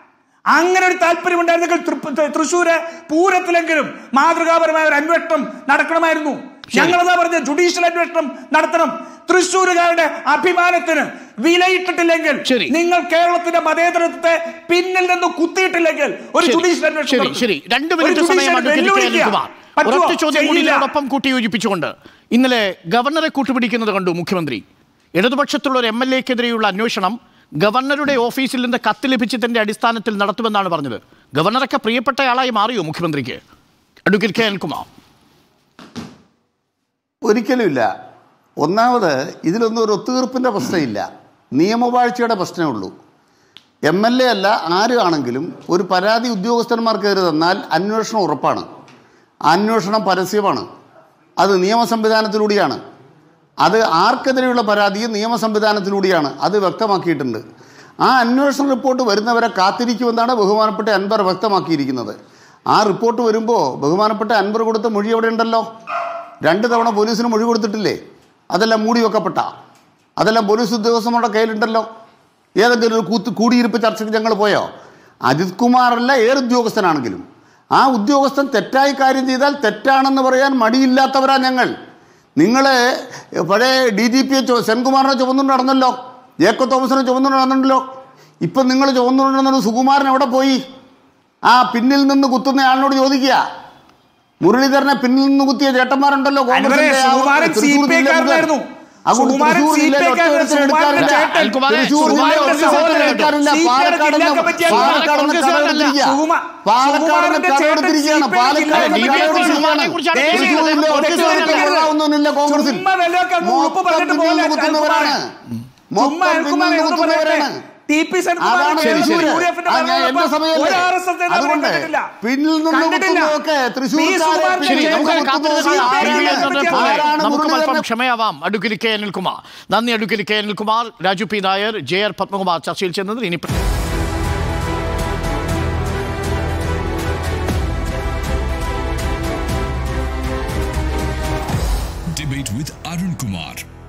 അങ്ങനെ ഒരു താല്പര്യം ഉണ്ടായിരുന്നെങ്കിൽ തൃപ്പ- തൃശ്ശൂര് പൂരത്തിലെങ്കിലും മാതൃകാപരമായ ഒരു അന്വേഷണം നടക്കണമായിരുന്നു ഞങ്ങളതാ പറഞ്ഞ ജുഡീഷ്യൽ അന്വേഷണം നടത്തണം തൃശ്ശൂരുകാരുടെ അഭിമാനത്തിന് വിലയിട്ടിട്ടില്ലെങ്കിൽ
ശരി.
നിങ്ങൾ കേരളത്തിന്റെ മതേതരത്വത്തെ പിന്നിൽ നിന്ന് കുത്തിയിട്ടില്ലെങ്കിൽ ഒരു
ശരി,
ജുഡീഷ്യൽ അന്വേഷണം
ശരി
നടത്തും.
ശരി രണ്ട്
ഒരു
മിനിറ്റ്
ജുഡീഷ്യൽ
സമയമാണ്
വെല്ലുവിളിക്കുക.
കുമാർ
പറ്റുമോ?
ഒരൊറ്റ ചോദ്യം കൂടി
ചെയ്യില്ല.
ഇതിനോടൊപ്പം കൂട്ടിയോജിപ്പിച്ചുകൊണ്ട് ഇന്നലെ ഗവർണറെ കൂട്ടുപിടിക്കുന്നത് കണ്ടു മുഖ്യമന്ത്രി ഇടതുപക്ഷത്തുള്ള ഒരു എം എൽ എക്കെതിരെയുള്ള അന്വേഷണം ഗവർണറുടെ ഓഫീസിൽ നിന്ന് കത്ത് ലഭിച്ചതിന്റെ അടിസ്ഥാനത്തിൽ നടത്തുമെന്നാണ് പറഞ്ഞത് ഗവർണറൊക്കെ പ്രിയപ്പെട്ടയാളായി മാറിയോ മുഖ്യമന്ത്രിക്ക് അഡ്വക്കേറ്റ് കെ അനിൽകുമാർ
ഒരിക്കലുമില്ല ഒന്നാമത് ഇതിലൊന്നും ഒരു ഒത്തുതീർപ്പിൻ്റെ പ്രശ്നമില്ല നിയമവാഴ്ചയുടെ പ്രശ്നമേ ഉള്ളൂ എം എൽ എ അല്ല ആരാണെങ്കിലും ഒരു പരാതി ഉദ്യോഗസ്ഥന്മാർക്കെതിരെ തന്നാൽ അന്വേഷണം ഉറപ്പാണ് അന്വേഷണം പരസ്യമാണ് അത് നിയമ സംവിധാനത്തിലൂടെയാണ് അത് ആർക്കെതിരെയുള്ള പരാതിയും നിയമ സംവിധാനത്തിലൂടെയാണ് അത് വ്യക്തമാക്കിയിട്ടുണ്ട് ആ അന്വേഷണ റിപ്പോർട്ട് വരുന്നവരെ കാത്തിരിക്കുമെന്നാണ് ബഹുമാനപ്പെട്ട അൻവർ വ്യക്തമാക്കിയിരിക്കുന്നത് ആ റിപ്പോർട്ട് വരുമ്പോൾ ബഹുമാനപ്പെട്ട അൻവർ കൊടുത്ത മൊഴി അവിടെ ഉണ്ടല്ലോ രണ്ട് തവണ പോലീസിന് മൊഴി കൊടുത്തിട്ടില്ലേ അതെല്ലാം മൂടി വെക്കപ്പെട്ട അതെല്ലാം പോലീസ് ഉദ്യോഗസ്ഥന്മാരുടെ കയ്യിലുണ്ടല്ലോ ഏതെങ്കിലും ഒരു കൂത്ത് കൂടിയിരിപ്പ് ചർച്ചയ്ക്ക് ഞങ്ങൾ പോയോ അജിത് കുമാറല്ല ഏത് ഉദ്യോഗസ്ഥനാണെങ്കിലും ആ ഉദ്യോഗസ്ഥൻ തെറ്റായി കാര്യം ചെയ്താൽ തെറ്റാണെന്ന് പറയാൻ മടിയില്ലാത്തവരാ ഞങ്ങൾ നിങ്ങൾ പഴയ ഡി ജി പിയെ സെൻകുമാറിനെ ചുമന്നുകൊണ്ട് നടന്നല്ലോ ജേക്കോ തോമസിനെ ചുമന്നുകൊണ്ട് നടന്നുണ്ടല്ലോ ഇപ്പം നിങ്ങൾ ചുമന്നുകൊണ്ട് നടന്നത് സുകുമാരൻ എവിടെ പോയി ആ പിന്നിൽ നിന്ന് കുത്തുന്ന ആളിനോട് ചോദിക്കുക മുരളീധരനെ പിന്നിൽ നിന്ന് കുത്തിയ ചേട്ടന്മാരുണ്ടല്ലോ
അൻവരെ,
കോൺഗ്രസിന്റെ ആ
സുകുമാരൻ
തൃശ്ശൂർ ജില്ല
CPI-കാരനായിരുന്നു.
മുതൽ. അതുകൊണ്ട്
സുകുമാരൻ
തൃശ്ശൂർ ജില്ലയിൽ
CPI-കാരനായിരുന്നു.
ഒറ്റ ഒരുത്തനെ
സുകുമാരന്റെ
എടുക്കാറില്ല.
ചേട്ടൻ.
അൽകുമാരെ,
തൃശ്ശൂർ ജില്ലയിൽ
സുകുമാരന്റെ
ഒറ്റ ഒരുത്തനെ
സഹോദരൻ
എടുക്കാറില്ല.
CPI-യുടെ
പാലക്കാട്
ജില്ലാ
നിന്ന്
കമ്മിറ്റി
പാലക്കാട് നിന്ന്
കോൺഗ്രസ്സുകാരനല്ല.
കടമെടുത്തിരിക്കുക.
സുകുമാ-
പാലക്കാട് നിന്ന്
സുകുമാരന്റെ ചേട്ടൻ
കടമെടുത്തിരിക്കുകയാണ്.
CPI-യുടെ
പാലക്കാട് നിന്ന്
ജില്ലാ
കടമെടുത്തിരിക്കുകയാണ്.
കമ്മിറ്റി
കുറിച്ചാണ്
ദേ,
ചോദിക്കുന്നത്.
തൃശ്ശൂർ ജില്ലയിൽ ഒറ്റ
തെറ്റ്
ഒരുത്തനെ
ധരിക്കരുത്.
കൊള്ളാവുന്നൊന്നുമില്ല കോൺഗ്രസിൽ.
ചുമ്മാ വിലയൊക്കെ അങ്ങ് ഉളുപ്പ്
മൊത്തം
പറഞ്ഞിട്ട്
പിന്നിൽ
പോലെ
നിന്ന് കുത്തുന്നവരാണ്
ചുമ്മാ
മൊത്തം പിന്നിൽ
അനിൽകുമാർ
നിന്ന്
എന്ന് പറയട്ടെ.
കുത്തുന്നവരാണ്
ടി പി സെൻകുമാർ
അതാണ്
കേരളത്തിൽ
തൃശ്ശൂര്.
യു ഡി എഫിന്റെ
ആ, ഞാൻ
ഭരണം
എന്റെ
വന്നപ്പോൾ
സമയമല്ലേ?
ഒരു ആർ എസ് എസ് നേതാവിനെ
അതുകൊണ്ട്
കണ്ടിട്ടില്ല.
പിന്നിൽ നിന്ന്
കണ്ടിട്ടില്ല.
കുത്തുന്നതൊക്കെ
പി.
തൃശ്ശൂർക്കാരെ
സുകുമാരന്റെ
ശരി
പിന്നിൽ
നമുക്ക്
ചേട്ടൻ
കാത്തിരുന്ന്
കുത്തുന്നത്
കാണാം.
CPI-യുടെ
ആരാണ്?
ജില്ലാ
പോലെ
ആരാണ്
നമുക്ക് അല്പം
മുരളീധരനെ
ക്ഷമയാവാം അഡ്വക്കേറ്റ് കെ അനിൽകുമാർ നന്ദി advocate K Anilkumar Raju P Nair J R Padmakumar ചർച്ചയിൽ ചെന്നത് ഇനി
Debate with Arun Kumar